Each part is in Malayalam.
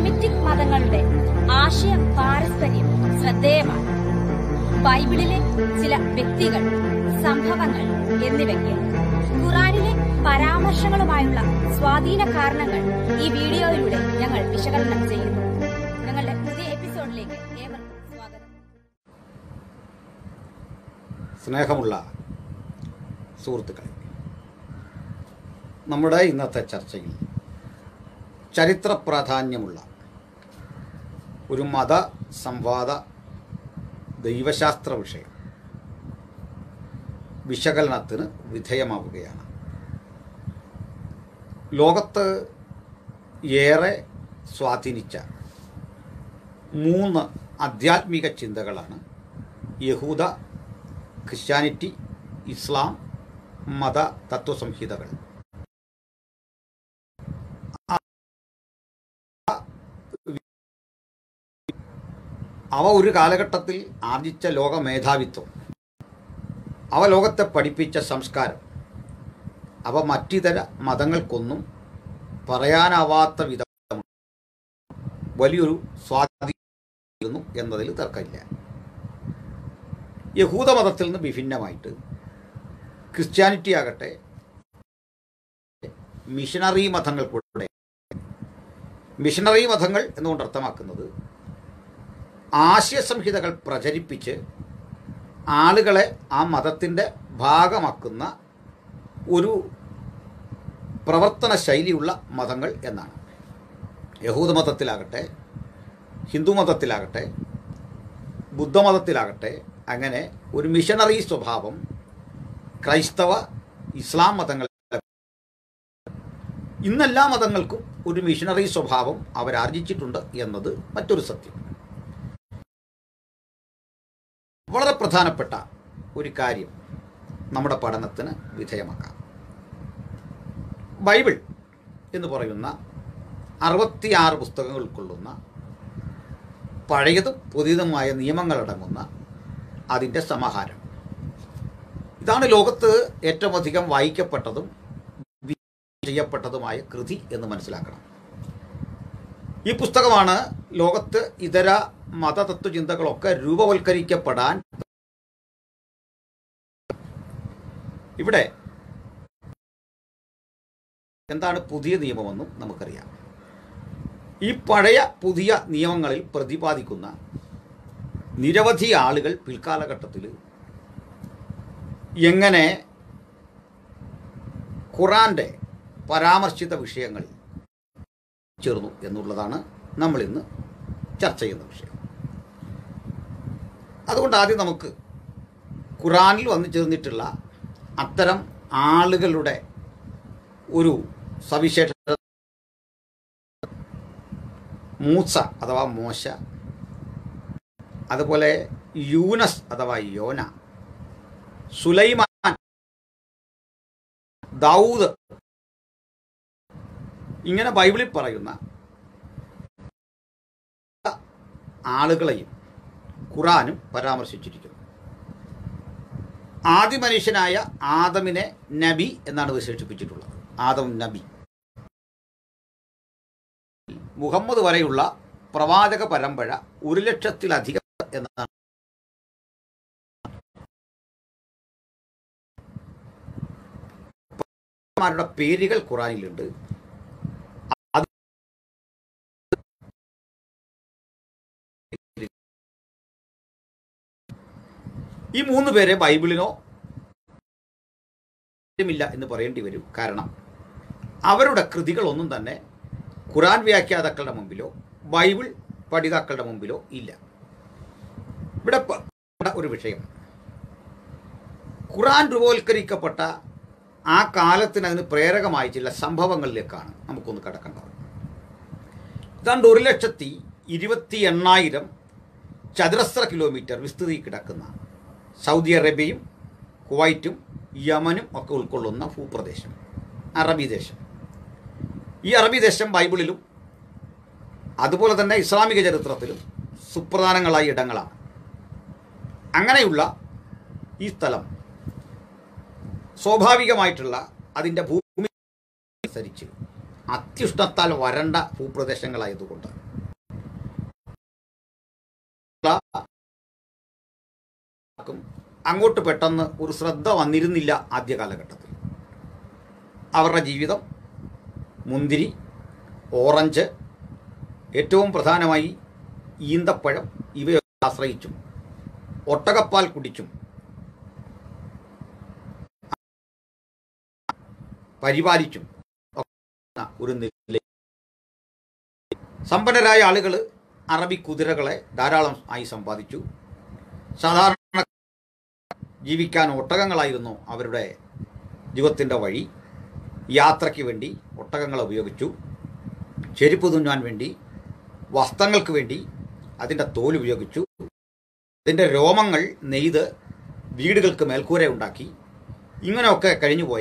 സെമിറ്റിക് മതങ്ങളുടെ ആശയ പാരസ്പര്യം ശ്രദ്ധേയമാണ് ബൈബിളിലെ ചില വ്യക്തികൾ സംഭവങ്ങൾ എന്നിവയ്ക്ക് ഖുറാനിലെ പരാമർശങ്ങളുമായുള്ള സ്വാധീന കാരണങ്ങൾ ഈ വീഡിയോയിലൂടെ ഞങ്ങൾ വിശകലനം ചെയ്യുന്നു ഞങ്ങളുടെ പുതിയ എപ്പിസോഡിലേക്ക് ഏവർക്കും സ്വാഗതം സ്നേഹമുള്ള സുഹൃത്തുക്കളെ നമ്മുടെ ഇന്നത്തെ ചർച്ചയിൽ ചരിത്ര പ്രാധാന്യമുള്ള ഒരു മത സംവാദ ദൈവശാസ്ത്ര വിഷയം വിശകലനത്തിന് വിധേയമാവുകയാണ് ലോകത്ത് ഏറെ സ്വാധീനിച്ച മൂന്ന് ആധ്യാത്മിക ചിന്തകളാണ് യഹൂദ ക്രിസ്ത്യാനിറ്റി ഇസ്ലാം മത തത്വസംഹിതകൾ അവ ഒരു കാലഘട്ടത്തിൽ ആർജിച്ച ലോക മേധാവിത്വം അവ ലോകത്തെ പഠിപ്പിച്ച സംസ്കാരം അവ മറ്റിതര മതങ്ങൾക്കൊന്നും പറയാനാവാത്ത വിധം വലിയൊരു സ്വാധീനം എന്നതിൽ തർക്കമില്ല യഹൂദമതത്തിൽ നിന്ന് വിഭിന്നമായിട്ട് ക്രിസ്ത്യാനിറ്റി ആകട്ടെ മിഷണറി മതങ്ങൾക്കൂടെ മിഷണറി മതങ്ങൾ എന്നുകൊണ്ട് അർത്ഥമാക്കുന്നത് ആശയസംഹിതകൾ പ്രചരിപ്പിച്ച് ആളുകളെ ആ മതത്തിൻ്റെ ഭാഗമാക്കുന്ന ഒരു പ്രവർത്തന ശൈലിയുള്ള മതങ്ങൾ എന്നാണ് യഹൂദമതത്തിലാകട്ടെ ഹിന്ദുമതത്തിലാകട്ടെ ബുദ്ധമതത്തിലാകട്ടെ അങ്ങനെ ഒരു മിഷണറി സ്വഭാവം ക്രൈസ്തവ ഇസ്ലാം മതങ്ങൾ ഇന്നെല്ലാ മതങ്ങൾക്കും ഒരു മിഷണറി സ്വഭാവം അവരാർജിച്ചിട്ടുണ്ട് എന്നത് മറ്റൊരു സത്യം വളരെ പ്രധാനപ്പെട്ട ഒരു കാര്യം നമ്മുടെ പഠനത്തിന് വിധേയമാക്കാം ബൈബിൾ എന്ന് പറയുന്ന അറുപത്തിയാറ് പുസ്തകങ്ങൾ ഉൾക്കൊള്ളുന്ന പഴയതും പുതിയതുമായ നിയമങ്ങളടങ്ങുന്ന അതിൻ്റെ സമാഹാരം ഇതാണ് ലോകത്ത് ഏറ്റവും അധികം വായിക്കപ്പെട്ടതും ചെയ്യപ്പെട്ടതുമായ കൃതി എന്ന് മനസ്സിലാക്കണം ഈ പുസ്തകമാണ് ലോകത്ത് ഇതര മതതത്വചിന്തകളൊക്കെ രൂപവൽക്കരിക്കപ്പെടാൻ ഇവിടെ എന്താണ് പുതിയ നിയമമെന്നും നമുക്കറിയാം ഈ പഴയ പുതിയ നിയമങ്ങളിൽ പ്രതിപാദിക്കുന്ന നിരവധി ആളുകൾ പിൽക്കാലഘട്ടത്തിൽ എങ്ങനെ ഖുറാന്റെ പരാമർശിത വിഷയങ്ങളിൽ ചേർന്നു എന്നുള്ളതാണ് നമ്മൾ ഇന്ന് ചർച്ച ചെയ്യുന്ന വിഷയം അതുകൊണ്ട് ആദ്യം നമുക്ക് ഖുറാനിൽ വന്നു ചേർന്നിട്ടുള്ള അത്തരം ആളുകളുടെ ഒരു സവിശേഷത മൂസ അഥവാ മോശ അതുപോലെ യൂനസ് അഥവാ യോന സുലൈമാൻ ദാവൂദ് ഇങ്ങനെ ബൈബിളിൽ പറയുന്ന ആളുകളെയും ഖുറാനും പരാമർശിച്ചിരിക്കുന്നു ആദ്യ മനുഷ്യനായ ആദമിനെ നബി എന്നാണ് വിശേഷിപ്പിച്ചിട്ടുള്ളത് ആദം നബി മുഹമ്മദ് വരെയുള്ള പ്രവാചക പരമ്പര ഒരു ലക്ഷത്തിലധികം എന്നാണ് മാരുടെ പേരുകൾ ഖുറാനിലുണ്ട് അത് ഈ മൂന്ന് പേരെ ബൈബിളിനോ ഇല്ല എന്ന് പറയേണ്ടി വരും കാരണം അവരുടെ കൃതികളൊന്നും തന്നെ ഖുറാൻ വ്യാഖ്യാതാക്കളുടെ മുമ്പിലോ ബൈബിൾ പഠിതാക്കളുടെ മുമ്പിലോ ഇല്ല ഇവിടെ പ- ഒരു വിഷയം ഖുറാൻ രൂപവൽക്കരിക്കപ്പെട്ട ആ കാലത്തിന് അതിന് പ്രേരകമായ ചില സംഭവങ്ങളിലേക്കാണ് നമുക്കൊന്ന് കടക്കേണ്ടത് ഏതാണ്ട് ഒരു ലക്ഷത്തി ഇരുപത്തി എണ്ണായിരം ചതുരശ്ര കിലോമീറ്റർ വിസ്തൃതി കിടക്കുന്ന സൗദി അറേബ്യയും കുവൈറ്റും യമനും ഒക്കെ ഉൾക്കൊള്ളുന്ന ഭൂപ്രദേശം അറബി ദേശം ഈ അറബി ദേശം ബൈബിളിലും അതുപോലെ തന്നെ ഇസ്ലാമിക ചരിത്രത്തിലും സുപ്രധാനങ്ങളായ ഇടങ്ങളാണ് അങ്ങനെയുള്ള ഈ സ്ഥലം സ്വാഭാവികമായിട്ടുള്ള അതിൻ്റെ ഭൂമി അനുസരിച്ച് അത്യുഷ്ണത്താൽ വരണ്ട ഭൂപ്രദേശങ്ങളായതുകൊണ്ട് ക്കും അങ്ങോട്ട് പെട്ടെന്ന് ഒരു ശ്രദ്ധ വന്നിരുന്നില്ല ആദ്യ കാലഘട്ടത്തിൽ അവരുടെ ജീവിതം മുന്തിരി ഓറഞ്ച് ഏറ്റവും പ്രധാനമായി ഈന്തപ്പഴം ഇവയെ ആശ്രയിച്ചും ഒട്ടകപ്പാൽ കുടിച്ചും പരിപാലിച്ചും ഒക്കെ ഒരു നില സമ്പന്നരായ ആളുകൾ അറബി കുതിരകളെ ധാരാളം ആയി സമ്പാദിച്ചു സാധാരണ ജീവിക്കാൻ ഒട്ടകങ്ങളായിരുന്നു അവരുടെ ജീവിതത്തിൻ്റെ വഴി യാത്രയ്ക്ക് വേണ്ടി ഒട്ടകങ്ങളെ ഉപയോഗിച്ചു ചെരുപ്പ് തുന്നാൻ വേണ്ടി വസ്ത്രങ്ങൾക്ക് വേണ്ടി അതിൻ്റെ തോൽ ഉപയോഗിച്ചു അതിൻ്റെ രോമങ്ങൾ നെയ്ത് വീടുകൾക്ക് മേൽക്കൂര ഉണ്ടാക്കി ഇങ്ങനെയൊക്കെ കഴിഞ്ഞുപോയ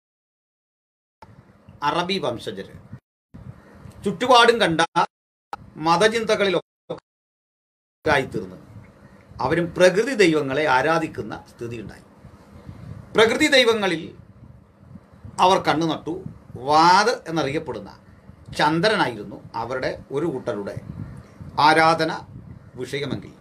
അറബി വംശജര് ചുറ്റുപാടും കണ്ട മതചിന്തകളിലൊക്കെ തീർന്നു അവരും പ്രകൃതി ദൈവങ്ങളെ ആരാധിക്കുന്ന സ്ഥിതി ഉണ്ടായി പ്രകൃതി ദൈവങ്ങളിൽ അവർ കണ്ണു നട്ടു വാത് എന്നറിയപ്പെടുന്ന ചന്ദ്രനായിരുന്നു അവരുടെ ഒരു കൂട്ടരുടെ ആരാധന വിഷയമെങ്കിൽ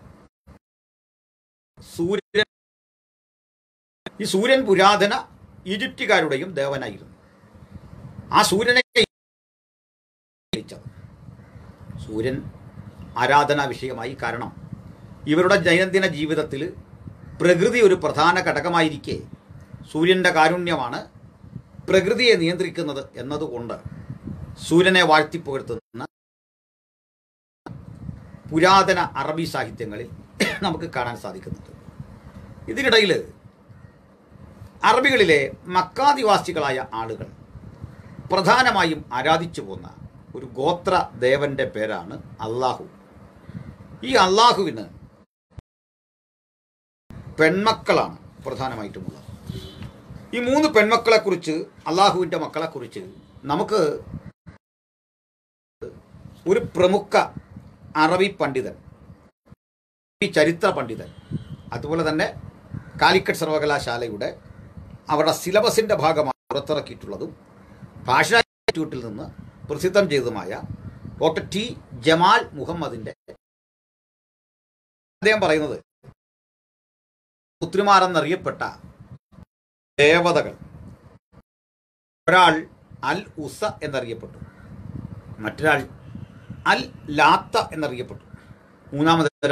സൂര്യൻ ഈ സൂര്യൻ പുരാതന ഈജിപ്റ്റുകാരുടെയും ദേവനായിരുന്നു ആ സൂര്യനെ സൂര്യൻ ആരാധനാ വിഷയമായി കാരണം ഇവരുടെ ദൈനംദിന ജീവിതത്തിൽ പ്രകൃതി ഒരു പ്രധാന ഘടകമായിരിക്കെ സൂര്യൻ്റെ കാരുണ്യമാണ് പ്രകൃതിയെ നിയന്ത്രിക്കുന്നത് എന്നതുകൊണ്ട് സൂര്യനെ വാഴ്ത്തിപ്പുകഴ്ത്തുന്ന പുരാതന അറബി സാഹിത്യങ്ങളിൽ നമുക്ക് കാണാൻ സാധിക്കുന്നുണ്ട് ഇതിനിടയിൽ അറബികളിലെ മക്കാദിവാസികളായ ആളുകൾ പ്രധാനമായും ആരാധിച്ചു പോന്ന ഒരു ഗോത്ര ദേവന്റെ പേരാണ് അള്ളാഹു ഈ അള്ളാഹുവിന് പെൺമക്കളാണ് പ്രധാനമായിട്ടുമുള്ളത് ഈ മൂന്ന് പെൺമക്കളെക്കുറിച്ച് അള്ളാഹുവിൻ്റെ മക്കളെക്കുറിച്ച് നമുക്ക് ഒരു പ്രമുഖ അറബി പണ്ഡിതൻ ഈ ചരിത്ര പണ്ഡിതൻ അതുപോലെ തന്നെ കാലിക്കറ്റ് സർവകലാശാലയുടെ അവരുടെ സിലബസിൻ്റെ ഭാഗമായി പുറത്തിറക്കിയിട്ടുള്ളതും ഭാഷാ ഇൻസ്റ്റിറ്റ്യൂട്ടിൽ നിന്ന് പ്രസിദ്ധം ചെയ്തതുമായ ഡോക്ടർ ടി ജമാൽ മുഹമ്മദിൻ്റെ അദ്ദേഹം പറയുന്നത് പുത്രിമാരെന്നറിയപ്പെട്ട ദേവതകൾ ഒരാൾ അൽ ഉസ എന്നറിയപ്പെട്ടു മറ്റൊരാൾ അൽ ലാത്ത എന്നറിയപ്പെട്ടു മൂന്നാമത് ഒരാൾ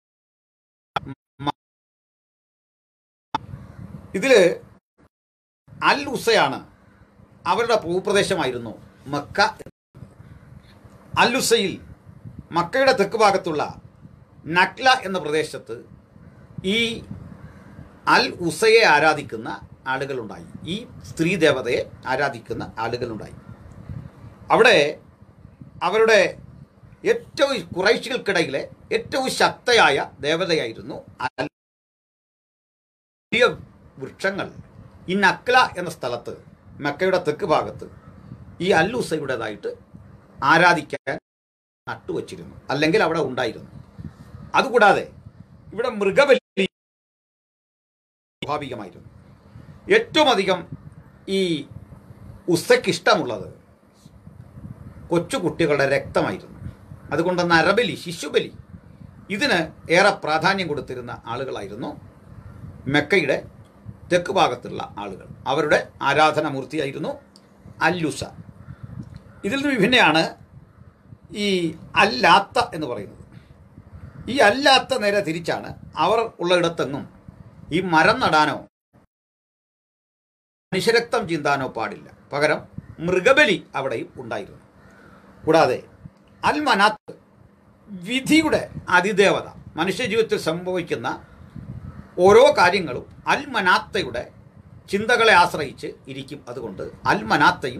ഇതില് അൽ ഉസയാണ് അവരുടെ ഭൂപ്രദേശമായിരുന്നു മക്ക അൽ ഉസയിൽ മക്കയുടെ തെക്ക് ഭാഗത്തുള്ള നക്ല എന്ന പ്രദേശത്ത് ഈ അൽ ഉസയെ ആരാധിക്കുന്ന ആളുകളുണ്ടായി ഈ സ്ത്രീ ദേവതയെ ആരാധിക്കുന്ന ആളുകളുണ്ടായി അവിടെ അവരുടെ ഏറ്റവും കുറൈശികൾക്കിടയിലെ ഏറ്റവും ശക്തയായ ദേവതയായിരുന്നു അൽ വലിയ വൃക്ഷങ്ങൾ ഈ നക്ല എന്ന സ്ഥലത്ത് മക്കയുടെ തെക്ക് ഭാഗത്ത് ഈ അല്ലുസയുടേതായിട്ട് ആരാധിക്കാൻ നട്ടുവച്ചിരുന്നു അല്ലെങ്കിൽ അവിടെ ഉണ്ടായിരുന്നു അതുകൂടാതെ ഇവിടെ മൃഗബലി സ്വാഭാവികമായിരുന്നു ഏറ്റവും അധികം ഈ ഉസയ്ക്ക് ഇഷ്ടമുള്ളത് കൊച്ചു കുട്ടികളുടെ രക്തമായിരുന്നു അതുകൊണ്ട് നരബലി ശിശുബലി ഇതിന് ഏറെ പ്രാധാന്യം കൊടുത്തിരുന്ന ആളുകളായിരുന്നു മെക്കയുടെ തെക്ക് ഭാഗത്തുള്ള ആളുകൾ അവരുടെ ആരാധനാമൂർത്തിയായിരുന്നു അല്ലുസ ഇതിൽ നിന്ന് വിഭിന്നയാണ് ഈ അല്ലാത്ത എന്ന് പറയുന്നത് ഈ അല്ലാത്ത നേരെ തിരിച്ചാണ് അവർ ഉള്ളയിടത്തെങ്ങും ഈ മരം നടാനോ മനുഷ്യരക്തം ചിന്താനോ പാടില്ല പകരം മൃഗബലി അവിടെയും ഉണ്ടായിരുന്നു കൂടാതെ അൽ മനാത്ത് വിധിയുടെ അതിദേവത മനുഷ്യജീവിതത്തിൽ സംഭവിക്കുന്ന ഓരോ കാര്യങ്ങളും അൽ മനാത്തയുടെ ചിന്തകളെ ആശ്രയിച്ച് ഇരിക്കും അതുകൊണ്ട് അൽ മനാത്തയും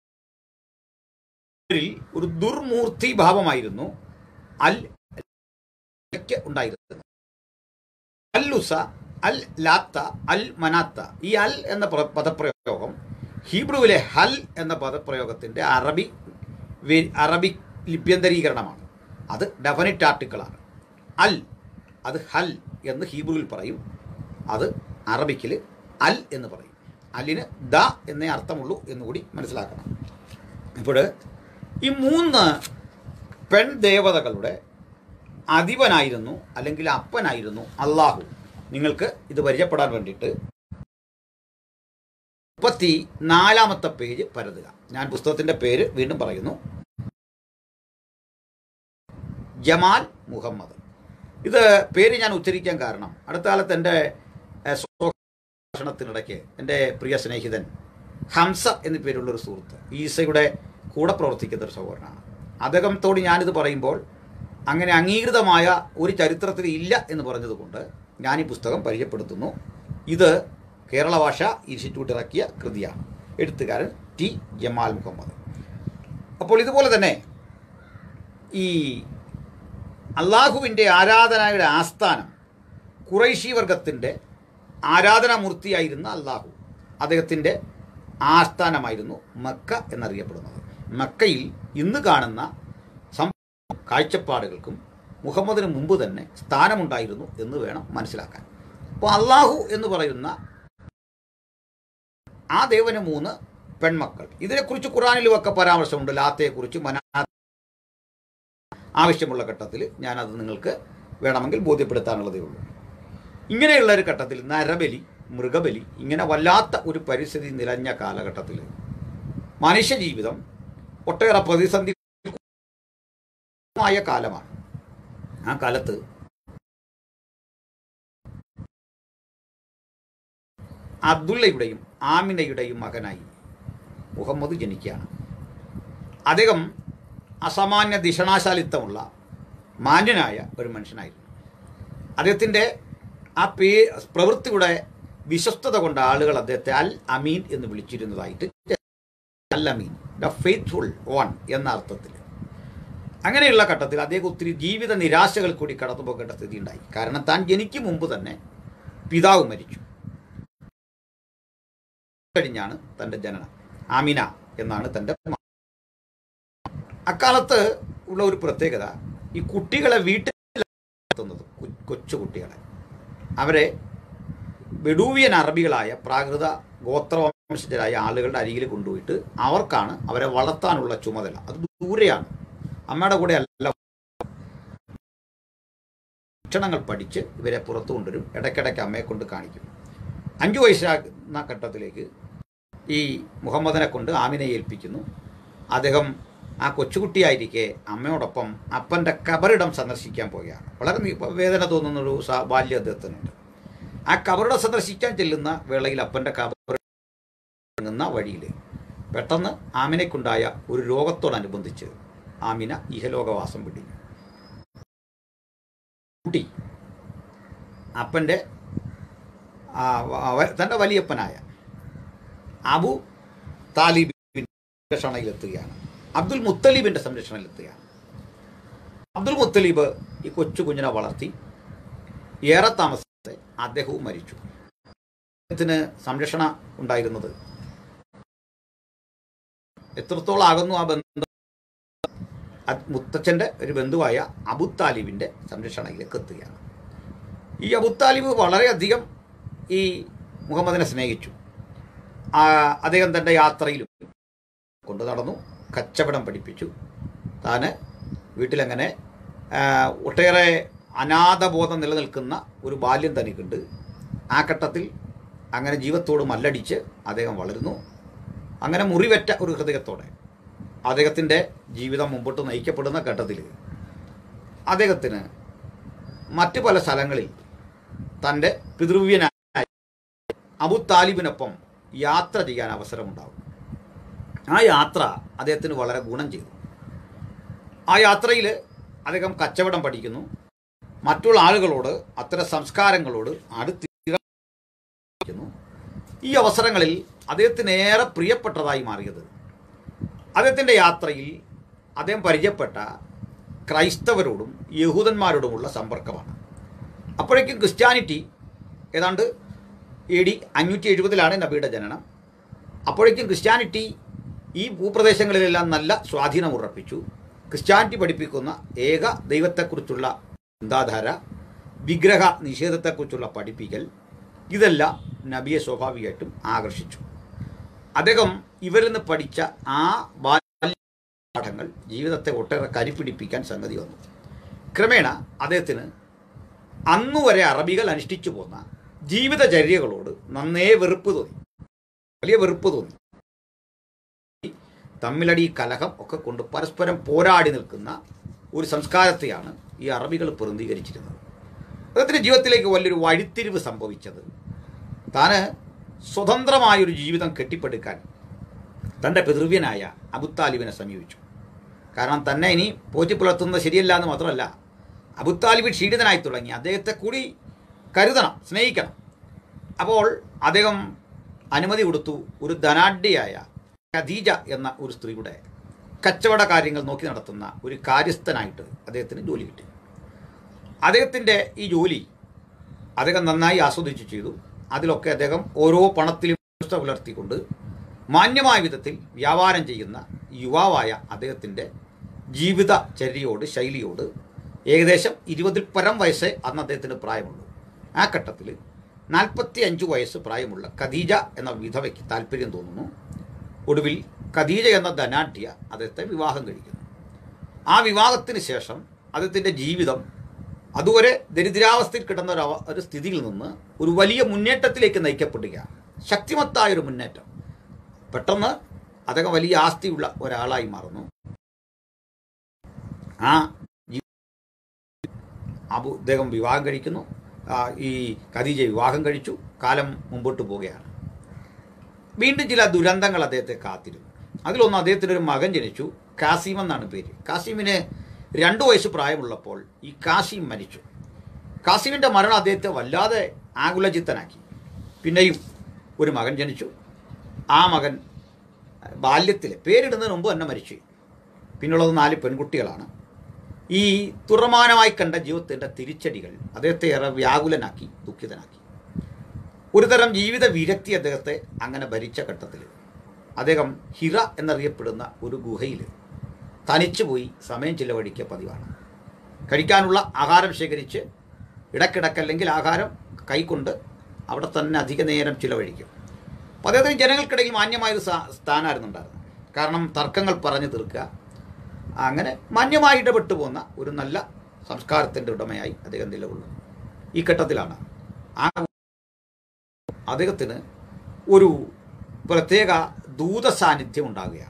ഇവരിൽ ഒരു ദുർമൂർത്തി ഭാവമായിരുന്നു അൽ ക്ക് ഉണ്ടായിരുന്നത് അല്ലുസ അൽ ലാത്ത അൽ മനാത്ത ഈ അൽ എന്ന പ്ര- പദപ്രയോഗം ഹീബ്രുവിലെ ഹൽ എന്ന പദപ്രയോഗത്തിന്റെ അറബി വെ- അറബി ലിപ്യന്തരീകരണമാണ് അത് ഡെഫിനിറ്റ് ആർട്ടിക്കിളാണ് അൽ അത് ഹൽ എന്ന് ഹീബ്രുവിൽ പറയും അത് അറബിക്കിൽ അൽ എന്ന് പറയും അല്ലിന് ദ എന്നേ അർത്ഥമുള്ളൂ എന്നുകൂടി മനസ്സിലാക്കണം ഇപ്പോൾ ഈ മൂന്ന് പെൺ ദേവതകളുടെ അധിപനായിരുന്നു അല്ലെങ്കിൽ അപ്പനായിരുന്നു അള്ളാഹു നിങ്ങൾക്ക് ഇത് പരിചയപ്പെടാൻ വേണ്ടിയിട്ട് മുപ്പത്തി നാലാമത്തെ പേജ് പരതുക ഞാൻ പുസ്തകത്തിന്റെ പേര് വീണ്ടും പറയുന്നു ജമാൽ മുഹമ്മദ് ഇത് പേര് ഞാൻ ഉച്ചരിക്കാൻ കാരണം അടുത്ത കാലത്ത് എൻ്റെ ഏഹ്, സ്വഭാഷണത്തിനിടയ്ക്ക് എൻ്റെ പ്രിയ സ്നേഹിതൻ ഹംസ എന്നു പേരുള്ളൊരു സുഹൃത്ത് ഈസയുടെ കൂടെ പ്രവർത്തിക്കുന്ന ഒരു സഹോദരനാണ് അദ്ദേഹത്തോട് ഞാനിത് പറയുമ്പോൾ അങ്ങനെ അംഗീകൃതമായ ഒരു ചരിത്രത്തിൽ ഇല്ല എന്ന് പറഞ്ഞതുകൊണ്ട് ഞാൻ ഈ പുസ്തകം പരിചയപ്പെടുത്തുന്നു ഇത് കേരള ഭാഷ ഇൻസ്റ്റിറ്റ്യൂട്ട് ഇറക്കിയ കൃതിയാണ് എഴുത്തുകാരൻ ടി ജമാൽ മുഹമ്മദ് അപ്പോൾ ഇതുപോലെ തന്നെ ഈ അള്ളാഹുവിൻ്റെ ആരാധനയുടെ ആസ്ഥാനം കുറൈശി വർഗത്തിൻ്റെ ആരാധനാമൂർത്തിയായിരുന്ന അള്ളാഹു അദ്ദേഹത്തിൻ്റെ ആസ്ഥാനമായിരുന്നു മക്ക എന്നറിയപ്പെടുന്നത് മക്കയിൽ ഇന്ന് കാണുന്ന സം കാഴ്ചപ്പാടുകൾക്കും മുഹമ്മദിന് മുമ്പ് തന്നെ സ്ഥാനമുണ്ടായിരുന്നു എന്ന് വേണം മനസ്സിലാക്കാൻ അപ്പോൾ അള്ളാഹു എന്ന് പറയുന്ന ആ ദേവന് മൂന്ന് പെൺമക്കൾ ഇതിനെക്കുറിച്ച് ഖുറാനിലുമൊക്കെ പരാമർശമുണ്ട് ലാത്തയെക്കുറിച്ച് മനാ ആവശ്യമുള്ള ഘട്ടത്തിൽ ഞാനത് നിങ്ങൾക്ക് വേണമെങ്കിൽ ബോധ്യപ്പെടുത്താനുള്ളതേ ഉള്ളൂ ഇങ്ങനെയുള്ള ഒരു ഘട്ടത്തിൽ നരബലി മൃഗബലി ഇങ്ങനെ വല്ലാത്ത ഒരു പരിസ്ഥിതി നിലഞ്ഞ കാലഘട്ടത്തിൽ മനുഷ്യജീവിതം ഒട്ടേറെ പ്രതിസന്ധി മായ കാലമാണ് ആ കാലത്ത് അബ്ദുള്ളയുടെയും ആമിനയുടെയും മകനായി മുഹമ്മദ് ജനിക്കുകയാണ് അദ്ദേഹം അസാമാന്യ ദിഷണാശാലിത്വമുള്ള മാന്യനായ ഒരു മനുഷ്യനായിരുന്നു അദ്ദേഹത്തിൻ്റെ ആ പേ പ്രവൃത്തിയുടെ വിശ്വസ്തത കൊണ്ട് ആളുകൾ അദ്ദേഹത്തെ അൽ അമീൻ എന്ന് വിളിച്ചിരുന്നതായിട്ട് Al Amin the faithful one എന്ന അർത്ഥത്തിൽ അങ്ങനെയുള്ള ഘട്ടത്തിൽ അദ്ദേഹം ഒത്തിരി ജീവിത നിരാശകൾ കൂടി കടന്നു പോകേണ്ട സ്ഥിതി ഉണ്ടായി കാരണം താൻ ജനിക്കും മുമ്പ് തന്നെ പിതാവ് മരിച്ചു കഴിഞ്ഞാണ് തൻ്റെ ജനനം ആമിന എന്നാണ് തൻ്റെ മ- അക്കാലത്ത് ഉള്ള ഒരു പ്രത്യേകത ഈ കുട്ടികളെ വീട്ടിൽ വളർത്തുന്നത് കൊ- കൊച്ചു കുട്ടികളെ അവരെ ബെഡൂവിയൻ അറബികളായ പ്രാകൃത ഗോത്രവംശജരായ ആളുകളുടെ അരികിൽ കൊണ്ടുപോയിട്ട് അവർക്കാണ് അവരെ വളർത്താനുള്ള ചുമതല അത് ദൂരെയാണ് അമ്മയുടെ കൂടെ അല്ല ഭക്ഷണങ്ങൾ പഠിച്ച് ഇവരെ പുറത്തു കൊണ്ടുവരും ഇടയ്ക്കിടയ്ക്ക് അമ്മയെ കൊണ്ട് കാണിക്കും അഞ്ചു വയസ്സാകുന്ന ഘട്ടത്തിലേക്ക് ഈ മുഹമ്മദിനെ കൊണ്ട് ആമിനെ ഏൽപ്പിക്കുന്നു അദ്ദേഹം ആ കൊച്ചുകുട്ടിയായിരിക്കെ അമ്മയോടൊപ്പം അപ്പൻ്റെ കബറിടം സന്ദർശിക്കാൻ പോവുകയാണ് വളരെ നീ- വേദന തോന്നുന്നൊരു സ- ബാല്യം അദ്ദേഹത്തിനുണ്ട് ആ കബറിടം സന്ദർശിക്കാൻ ചെല്ലുന്ന വേളയിൽ അപ്പൻ്റെ കബർ ഇറങ്ങുന്ന വഴിയിൽ പെട്ടെന്ന് ആമിനയ്ക്കുണ്ടായ ഒരു രോഗത്തോടനുബന്ധിച്ച് ആമിന ഇഹലോകവാസം വിടിഞ്ഞു കുട്ടി അപ്പൻ്റെ ആ, അവ- തൻ്റെ വലിയപ്പനായ അബു താലിബിൻ്റെ സംരക്ഷണയിലെത്തുകയാണ് അബ്ദുൽ മുത്തലീബിൻ്റെ സംരക്ഷണയിലെത്തുകയാണ് അബ്ദുൽ മുത്തലീബ് ഈ കൊച്ചു കുഞ്ഞിനെ വളർത്തി ഏറെ താമസത്തെ അദ്ദേഹവും മരിച്ചു അദ്ദേഹത്തിന് സംരക്ഷണ ഉണ്ടായിരുന്നത് എത്രത്തോളം ആകുന്നു ആ ബന്ധം അത് മുത്തച്ഛൻ്റെ ഒരു ബന്ധുവായ അബു താലിബിൻ്റെ സംരക്ഷണയിലേക്ക് എത്തുകയാണ് ഈ അബു താലിബ് വളരെയധികം ഈ മുഹമ്മദിനെ സ്നേഹിച്ചു ആ, അദ്ദേഹം തൻ്റെ യാത്രയിലും കൊണ്ടു നടന്നു കച്ചവടം പഠിപ്പിച്ചു താന് വീട്ടിലങ്ങനെ ആ, ഒട്ടേറെ അനാഥബോധം നിലനിൽക്കുന്ന ഒരു ബാല്യം തനിക്കുണ്ട് ആ ഘട്ടത്തിൽ അങ്ങനെ ജീവത്തോട് മല്ലടിച്ച് അദ്ദേഹം വളരുന്നു അങ്ങനെ മുറിവറ്റ ഒരു ഹൃദയത്തോടെ അദ്ദേഹത്തിൻ്റെ ജീവിതം മുമ്പോട്ട് നയിക്കപ്പെടുന്ന ഘട്ടത്തിൽ അദ്ദേഹത്തിന് മറ്റു പല സ്ഥലങ്ങളിൽ തൻ്റെ പിതൃവ്യനായ അബു താലിബിനൊപ്പം യാത്ര ചെയ്യാൻ അവസരമുണ്ടാകും ആ യാത്ര അദ്ദേഹത്തിന് വളരെ ഗുണം ചെയ്തു ആ യാത്രയിൽ അദ്ദേഹം കച്ചവടം പഠിക്കുന്നു മറ്റുള്ള ആളുകളോട് അത്തരം സംസ്കാരങ്ങളോട് അടുത്തിരിക്കുന്നു ഈ അവസരങ്ങളിൽ അദ്ദേഹത്തിന് ഏറെ പ്രിയപ്പെട്ടതായി മാറിയത് അദ്ദേഹത്തിൻ്റെ യാത്രയിൽ അദ്ദേഹം പരിചയപ്പെട്ട ക്രൈസ്തവരോടും യഹൂദന്മാരോടുമുള്ള സമ്പർക്കമാണ് അപ്പോഴേക്കും ക്രിസ്ത്യാനിറ്റി ഏതാണ്ട് എ ഡി അഞ്ഞൂറ്റി എഴുപതിലാണ് നബിയുടെ ജനനം അപ്പോഴേക്കും ക്രിസ്ത്യാനിറ്റി ഈ ഭൂപ്രദേശങ്ങളിലെല്ലാം നല്ല സ്വാധീനം ഉറപ്പിച്ചു ക്രിസ്ത്യാനിറ്റി പഠിപ്പിക്കുന്ന ഏക ദൈവത്തെക്കുറിച്ചുള്ള ചിന്താധാര വിഗ്രഹ നിഷേധത്തെക്കുറിച്ചുള്ള പഠിപ്പിക്കൽ ഇതെല്ലാം നബിയെ സ്വാഭാവികമായിട്ടും ആകർഷിച്ചു അദ്ദേഹം ഇവരിൽ നിന്ന് പഠിച്ച ആ ബാല്യ പാഠങ്ങൾ ജീവിതത്തെ ഒട്ടേറെ കരിപ്പിടിപ്പിക്കാൻ സംഗതി വന്നു ക്രമേണ അദ്ദേഹത്തിന് അന്നുവരെ അറബികൾ അനുഷ്ഠിച്ചു പോന്ന ജീവിതചര്യകളോട് നന്നേ വെറുപ്പ് തോന്നി വലിയ വെറുപ്പ് തോന്നി തമ്മിലടി കലഹം ഒക്കെ കൊണ്ട് പരസ്പരം പോരാടി നിൽക്കുന്ന ഒരു സംസ്കാരത്തെയാണ് ഈ അറബികൾ പ്രതിനിധീകരിച്ചിരുന്നത് അദ്ദേഹത്തിൻ്റെ ജീവിതത്തിലേക്ക് വലിയൊരു വഴിത്തിരിവ് സംഭവിച്ചത് താന് സ്വതന്ത്രമായൊരു ജീവിതം കെട്ടിപ്പടുക്കാൻ തൻ്റെ പിതൃവ്യനായ അബുത്താലിബിനെ സമീപിച്ചു കാരണം തന്നെ ഇനി പോറ്റി പുലർത്തുന്നത് ശരിയല്ല എന്ന് മാത്രമല്ല അബുത്താലിബ് ക്ഷീണിതനായി തുടങ്ങി അദ്ദേഹത്തെ കൂടി കരുതണം സ്നേഹിക്കണം അപ്പോൾ അദ്ദേഹം അനുമതി കൊടുത്തു ഒരു ധനാഢ്യയായ ഖദീജ എന്ന ഒരു സ്ത്രീയുടെ കച്ചവട കാര്യങ്ങൾ നോക്കി നടത്തുന്ന ഒരു കാര്യസ്ഥനായിട്ട് അദ്ദേഹത്തിന് ജോലി കിട്ടി അദ്ദേഹത്തിൻ്റെ ഈ ജോലി അദ്ദേഹം നന്നായി ആസ്വദിച്ചു ചെയ്തു അതിലൊക്കെ അദ്ദേഹം ഓരോ പണത്തിലും നിഷ്ഠ പുലർത്തിക്കൊണ്ട് മാന്യമായ വിധത്തിൽ വ്യാപാരം ചെയ്യുന്ന യുവാവായ അദ്ദേഹത്തിൻ്റെ ജീവിതചര്യയോട് ശൈലിയോട് ഏകദേശം ഇരുപതിൽ പരം വയസ്സേ അന്ന് അദ്ദേഹത്തിന് പ്രായമുള്ളൂ ആ ഘട്ടത്തിൽ നാൽപ്പത്തി അഞ്ച് വയസ്സ് പ്രായമുള്ള ഖദീജ എന്ന വിധവയ്ക്ക് താല്പര്യം തോന്നുന്നു ഒടുവിൽ ഖദീജ എന്ന ധനാഢ്യ അദ്ദേഹത്തെ വിവാഹം കഴിക്കുന്നു ആ വിവാഹത്തിന് ശേഷം അദ്ദേഹത്തിൻ്റെ ജീവിതം അതുവരെ ദരിദ്രാവസ്ഥയിൽ കിടന്ന ഒരു അവ- ഒരു സ്ഥിതിയിൽ നിന്ന് ഒരു വലിയ മുന്നേറ്റത്തിലേക്ക് നയിക്കപ്പെടുകയാണ് ശക്തിമത്തായ ഒരു മുന്നേറ്റം പെട്ടെന്ന് അദ്ദേഹം വലിയ ആസ്തിയുള്ള ഒരാളായി മാറുന്നു ആ ജീ- അബു അദ്ദേഹം വിവാഹം കഴിക്കുന്നു ആ, ഈ ഖദീജ വിവാഹം കഴിച്ചു കാലം മുമ്പോട്ട് പോവുകയാണ് വീണ്ടും ചില ദുരന്തങ്ങൾ അദ്ദേഹത്തെ കാത്തിരുന്നു അതിലൊന്ന് അദ്ദേഹത്തിന് ഒരു മകൻ ജനിച്ചു കാസിം എന്നാണ് പേര് കാസിമിന് രണ്ടു വയസ്സ് പ്രായമുള്ളപ്പോൾ ഈ കാസിം മരിച്ചു കാസിമിൻ്റെ മരണം അദ്ദേഹത്തെ വല്ലാതെ ആകുലചിത്തനാക്കി പിന്നെയും ഒരു മകൻ ജനിച്ചു ആ മകൻ ബാല്യത്തിൽ പേരിടുന്നതിന് മുമ്പ് തന്നെ മരിച്ചു പിന്നുള്ളത് നാല് പെൺകുട്ടികളാണ് ഈ തുറമാനമായി കണ്ട ജീവിതത്തിൻ്റെ തിരിച്ചടികൾ അദ്ദേഹത്തെ ഏറെ വ്യാകുലനാക്കി ദുഃഖിതനാക്കി ഒരുതരം ജീവിത വിരക്തി അദ്ദേഹത്തെ അങ്ങനെ ഭരിച്ച ഘട്ടത്തിൽ അദ്ദേഹം ഹിറ എന്നറിയപ്പെടുന്ന ഒരു ഗുഹയിൽ തനിച്ചുപോയി സമയം ചിലവഴിക്കുക പതിവാണ് കഴിക്കാനുള്ള ആഹാരം ശേഖരിച്ച് ഇടക്കിടക്കല്ലെങ്കിൽ ആഹാരം കൈകൊണ്ട് അവിടെ തന്നെ അധിക നേരം ചിലവഴിക്കും അപ്പോൾ അദ്ദേഹത്തിന് ജനങ്ങൾക്കിടയിൽ മാന്യമായൊരു സ്ഥാ- സ്ഥാനമായിരുന്നു ഉണ്ടായിരുന്നത് കാരണം തർക്കങ്ങൾ പറഞ്ഞു തീർക്കുക അങ്ങനെ മാന്യമായി ഇടപെട്ടു പോകുന്ന ഒരു നല്ല സംസ്കാരത്തിൻ്റെ ഉടമയായി അദ്ദേഹം നിലകൊള്ളുന്നു ഈ ഘട്ടത്തിലാണ് ആ അദ്ദേഹത്തിന് ഒരു പ്രത്യേക ദൂത സാന്നിധ്യം ഉണ്ടാകുകയാണ്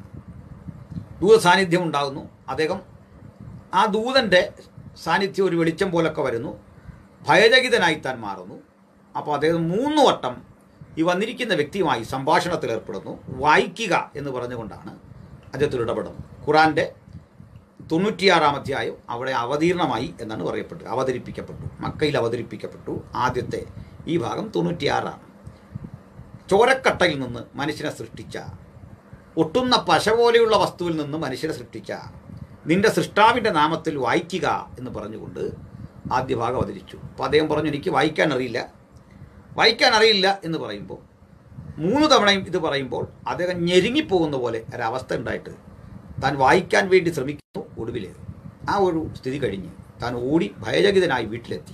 ദൂത സാന്നിധ്യം ഉണ്ടാകുന്നു അദ്ദേഹം ആ ദൂതൻ്റെ സാന്നിധ്യം ഒരു വെളിച്ചം പോലൊക്കെ വരുന്നു ഭയചകിതനായി താൻ മാറുന്നു അപ്പോൾ അദ്ദേഹം മൂന്ന് വട്ടം ഈ വന്നിരിക്കുന്ന വ്യക്തിയുമായി സംഭാഷണത്തിൽ ഏർപ്പെടുന്നു വായിക്കുക എന്ന് പറഞ്ഞുകൊണ്ടാണ് അദ്ദേഹത്തിൽ ഇടപെടുന്നത് ഖുറാൻ്റെ തൊണ്ണൂറ്റിയാറാം അധ്യായം അവിടെ അവതീർണമായി എന്നാണ് പറയപ്പെട്ടത് അവതരിപ്പിക്കപ്പെട്ടു മക്കയിൽ അവതരിപ്പിക്കപ്പെട്ടു ആദ്യത്തെ ഈ ഭാഗം തൊണ്ണൂറ്റിയാറാണ് ചോരക്കട്ടയിൽ നിന്ന് മനുഷ്യനെ സൃഷ്ടിച്ച ഒട്ടുന്ന പശ പോലെയുള്ള വസ്തുവിൽ നിന്ന് മനുഷ്യനെ സൃഷ്ടിച്ച നിന്റെ സൃഷ്ടാവിൻ്റെ നാമത്തിൽ വായിക്കുക എന്ന് പറഞ്ഞുകൊണ്ട് ആദ്യ ഭാഗം അവതരിച്ചു അപ്പോൾ അദ്ദേഹം പറഞ്ഞു എനിക്ക് വായിക്കാൻ അറിയില്ല വായിക്കാൻ അറിയില്ല എന്ന് പറയുമ്പോൾ മൂന്ന് തവണയും ഇത് പറയുമ്പോൾ അദ്ദേഹം ഞെരുങ്ങിപ്പോകുന്ന പോലെ ഒരവസ്ഥ ഉണ്ടായിട്ട് താൻ വായിക്കാൻ വേണ്ടി ശ്രമിക്കുന്നു ഒടുവിൽ ആ ഒരു സ്ഥിതി കഴിഞ്ഞ് താൻ ഓടി ഭയചകിതനായി വീട്ടിലെത്തി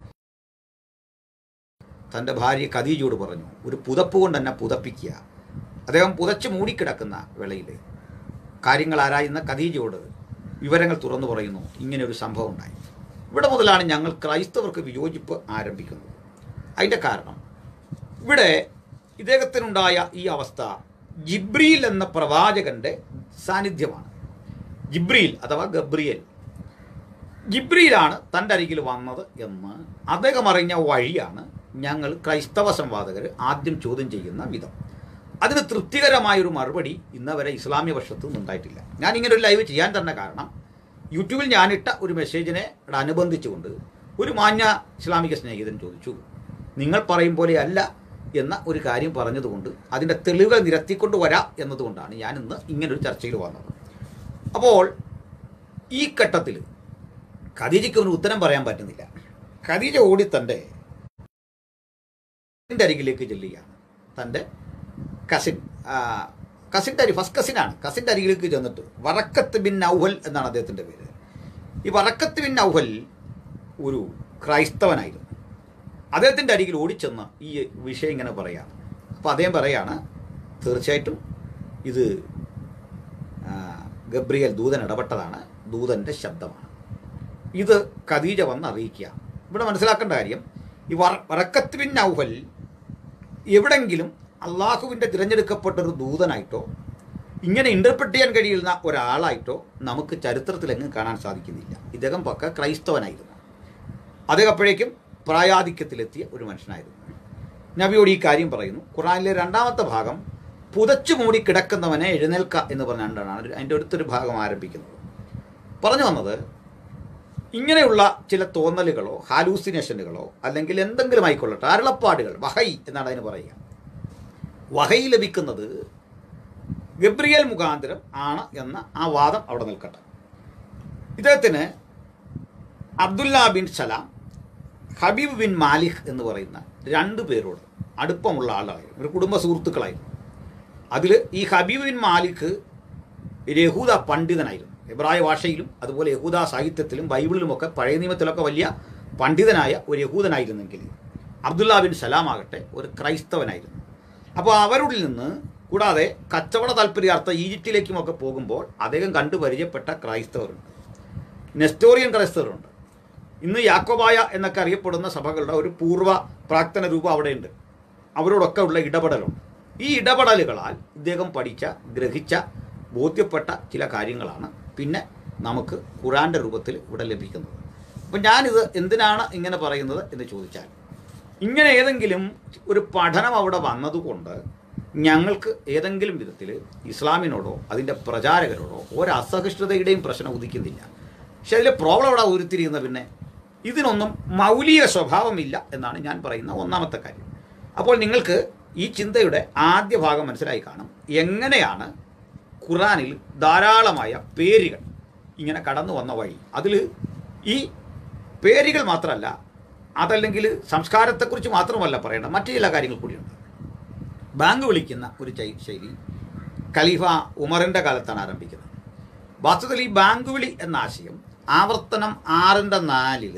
തൻ്റെ ഭാര്യ ഖദീജയോട് പറഞ്ഞു ഒരു പുതപ്പ് കൊണ്ട് തന്നെ പുതപ്പിക്കുക അദ്ദേഹം പുതച്ച് മൂടിക്കിടക്കുന്ന വേളയിൽ കാര്യങ്ങൾ ആരായുന്ന ഖദീജയോട് വിവരങ്ങൾ തുറന്നു പറയുന്നു ഇങ്ങനെ ഒരു സംഭവം ഉണ്ടായി ഇവിടെ മുതലാണ് ഞങ്ങൾ ക്രൈസ്തവർക്ക് വിയോജിപ്പ് ആരംഭിക്കുന്നത് അതിൻ്റെ കാരണം ഇവിടെ ഇദ്ദേഹത്തിനുണ്ടായ ഈ അവസ്ഥ ജിബ്രീൽ എന്ന പ്രവാചകന്റെ സാന്നിധ്യമാണ് ജിബ്രീൽ അഥവാ ഗബ്രിയേൽ ജിബ്രീലാണ് തൻ്റെ അരികിൽ വന്നത് എന്ന് അദ്ദേഹം അറിഞ്ഞ വഴിയാണ് ഞങ്ങൾ ക്രൈസ്തവ സംവാദകർ ആദ്യം ചോദ്യം ചെയ്യുന്ന വിധം അതിന് തൃപ്തികരമായൊരു മറുപടി ഇന്നവരെ ഇസ്ലാമിക പക്ഷത്തു നിന്നുണ്ടായിട്ടില്ല ഞാൻ ഇങ്ങനെ ഒരു ലൈവ് ചെയ്യാൻ തന്നെ കാരണം യൂട്യൂബിൽ ഞാനിട്ട ഒരു മെസ്സേജിനെ അനുബന്ധിച്ചുകൊണ്ട് ഒരു മാന്യ ഇസ്ലാമിക സ്നേഹിതൻ ചോദിച്ചു നിങ്ങൾ പറയും പോലെ അല്ല എന്ന ഒരു കാര്യം പറഞ്ഞതുകൊണ്ട് അതിൻ്റെ തെളിവുകൾ നിരത്തിക്കൊണ്ട് വരാം എന്നതുകൊണ്ടാണ് ഞാൻ ഇന്ന് ഇങ്ങനൊരു ചർച്ചയിൽ വന്നത് അപ്പോൾ ഈ ഘട്ടത്തിൽ ഖദീജയ്ക്ക് ഒരു ഉത്തരം പറയാൻ പറ്റുന്നില്ല ഖദീജ ഓടി തൻ്റെ കസിൻ്റെ അരികിലേക്ക് ചെല്ലുകയാണ് തൻ്റെ കസിൻ കസിൻ്റെ അരി ഫസ്റ്റ് കസിനാണ് കസിൻ്റെ അരികിലേക്ക് ചെന്നിട്ട് വറക്കത്ത് ബിൻ ഔഹൽ എന്നാണ് അദ്ദേഹത്തിൻ്റെ പേര് ഈ വറക്കത്ത് ബിൻ ഔഹൽ ഒരു ക്രൈസ്തവനായിരുന്നു അദ്ദേഹത്തിൻ്റെ അരികിൽ ഓടിച്ചെന്ന് ഈ വിഷയം ഇങ്ങനെ പറയാണ് അപ്പോൾ അദ്ദേഹം പറയാണ് തീർച്ചയായിട്ടും ഇത് ആ, ഗബ്രിയൽ ദൂതൻ ഇടപെട്ടതാണ് ദൂതൻ്റെ ശബ്ദമാണ് ഇത് ഖദീജ വന്ന് അറിയിക്കുക ഇവിടെ മനസ്സിലാക്കേണ്ട കാര്യം ഈ വറ വറക്കത്ത് ബിൻ നൗഫൽ എവിടെങ്കിലും അള്ളാഹുവിൻ്റെ തിരഞ്ഞെടുക്കപ്പെട്ടൊരു ദൂതനായിട്ടോ ഇങ്ങനെ ഇൻ്റർപ്രറ്റ് ചെയ്യാൻ കഴിയുന്ന ഒരാളായിട്ടോ നമുക്ക് ചരിത്രത്തിലെങ്ങും കാണാൻ സാധിക്കുന്നില്ല ഇദ്ദേഹം പക്ക ക്രൈസ്തവനായിരുന്നു അദ്ദേഹം അപ്പോഴേക്കും പ്രായാധിക്യത്തിലെത്തിയ ഒരു മനുഷ്യനായിരുന്നു നബിയോട് ഈ കാര്യം പറയുന്നു ഖുറാനിലെ രണ്ടാമത്തെ ഭാഗം പുതച്ചു മൂടി കിടക്കുന്നവനെ എഴുന്നേൽക്ക എന്ന് പറഞ്ഞുകൊണ്ടാണ് അതിൻ്റെ അടുത്തൊരു ഭാഗം ആരംഭിക്കുന്നത് പറഞ്ഞു വന്നത് ഇങ്ങനെയുള്ള ചില തോന്നലുകളോ ഹാലൂസിനേഷനുകളോ അല്ലെങ്കിൽ എന്തെങ്കിലും ആയിക്കൊള്ളട്ടെ അരുളപ്പാടുകൾ വഹൈ എന്നാണ് അതിന് പറയുക വഹൈ ലഭിക്കുന്നത് ഗബ്രിയൽ മുഖാന്തരം ആണ് എന്ന ആ വാദം അവിടെ നിൽക്കട്ടെ ഇദ്ദേഹത്തിന് Abdullah bin Salam Habib bin Malih എന്ന് പറയുന്ന രണ്ട് പേരോട് അടുപ്പമുള്ള ആളായിരുന്നു ഒരു കുടുംബ സുഹൃത്തുക്കളായിരുന്നു അതിൽ ഈ ഹബീബ് ബിൻ മാലിക് യഹൂദ പണ്ഡിതനായിരുന്നു എബ്രായ ഭാഷയിലും അതുപോലെ യഹൂദ സാഹിത്യത്തിലും ബൈബിളിലുമൊക്കെ പഴയ നിയമത്തിലൊക്കെ വലിയ പണ്ഡിതനായ ഒരു യഹൂദനായിരുന്നെങ്കിൽ അബ്ദുല്ല ബിൻ സലാം ആകട്ടെ ഒരു ക്രൈസ്തവനായിരുന്നു അപ്പോൾ അവരിൽ നിന്ന് കൂടാതെ കച്ചവട താല്പര്യാർത്ഥം ഈജിപ്തിലേക്കുമൊക്കെ പോകുമ്പോൾ അദ്ദേഹം കണ്ടു പരിചയപ്പെട്ട ക്രൈസ്തവരുണ്ട് നെസ്റ്റോറിയൻ ക്രൈസ്തവരുണ്ട് ഇന്ന് യാക്കോബായ എന്നൊക്കെ അറിയപ്പെടുന്ന സഭകളുടെ ഒരു പൂർവ്വ പ്രാക്തന രൂപം അവിടെയുണ്ട് അവരോടൊക്കെ ഉള്ള ഇടപെടലുണ്ട് ഈ ഇടപെടലുകളാൽ ഇദ്ദേഹം പഠിച്ച ഗ്രഹിച്ച ബോധ്യപ്പെട്ട ചില കാര്യങ്ങളാണ് പിന്നെ നമുക്ക് ഖുറാൻ്റെ രൂപത്തിൽ ഇവിടെ ലഭിക്കുന്നത് അപ്പം ഞാനിത് എന്തിനാണ് ഇങ്ങനെ പറയുന്നത് എന്ന് ചോദിച്ചാൽ ഇങ്ങനെ ഏതെങ്കിലും ഒരു പഠനം അവിടെ വന്നതുകൊണ്ട് ഞങ്ങൾക്ക് ഏതെങ്കിലും വിധത്തിൽ ഇസ്ലാമിനോടോ അതിൻ്റെ പ്രചാരകരോടോ ഒരു അസഹിഷ്ണുതയുടെയും പ്രശ്നം ഉദിക്കുന്നില്ല പക്ഷെ അതിലെ പ്രോബ്ലം അവിടെ ഉരുത്തിരിയുന്ന പിന്നെ ഇതിനൊന്നും മൗലിക സ്വഭാവമില്ല എന്നാണ് ഞാൻ പറയുന്ന ഒന്നാമത്തെ കാര്യം അപ്പോൾ നിങ്ങൾക്ക് ഈ ചിന്തയുടെ ആദ്യ ഭാഗം മനസ്സിലായി കാണും എങ്ങനെയാണ് ഖുറാനിൽ ധാരാളമായ പേരുകൾ ഇങ്ങനെ കടന്നു വന്ന വഴി അതിൽ ഈ പേരുകൾ മാത്രമല്ല അതല്ലെങ്കിൽ സംസ്കാരത്തെക്കുറിച്ച് മാത്രമല്ല പറയേണ്ട മറ്റു ചില കാര്യങ്ങൾ കൂടിയുണ്ട് ബാങ്ക് വിളിക്കുന്ന ഒരു ചൈ- ശൈലി ഖലീഫ ഉമറിൻ്റെ കാലത്താണ് ആരംഭിക്കുന്നത് വാസ്തവത്തിൽ ഈ ബാങ്ക് വിളി എന്ന ആശയം ആവർത്തനം ആറിൻ്റെ നാലിൽ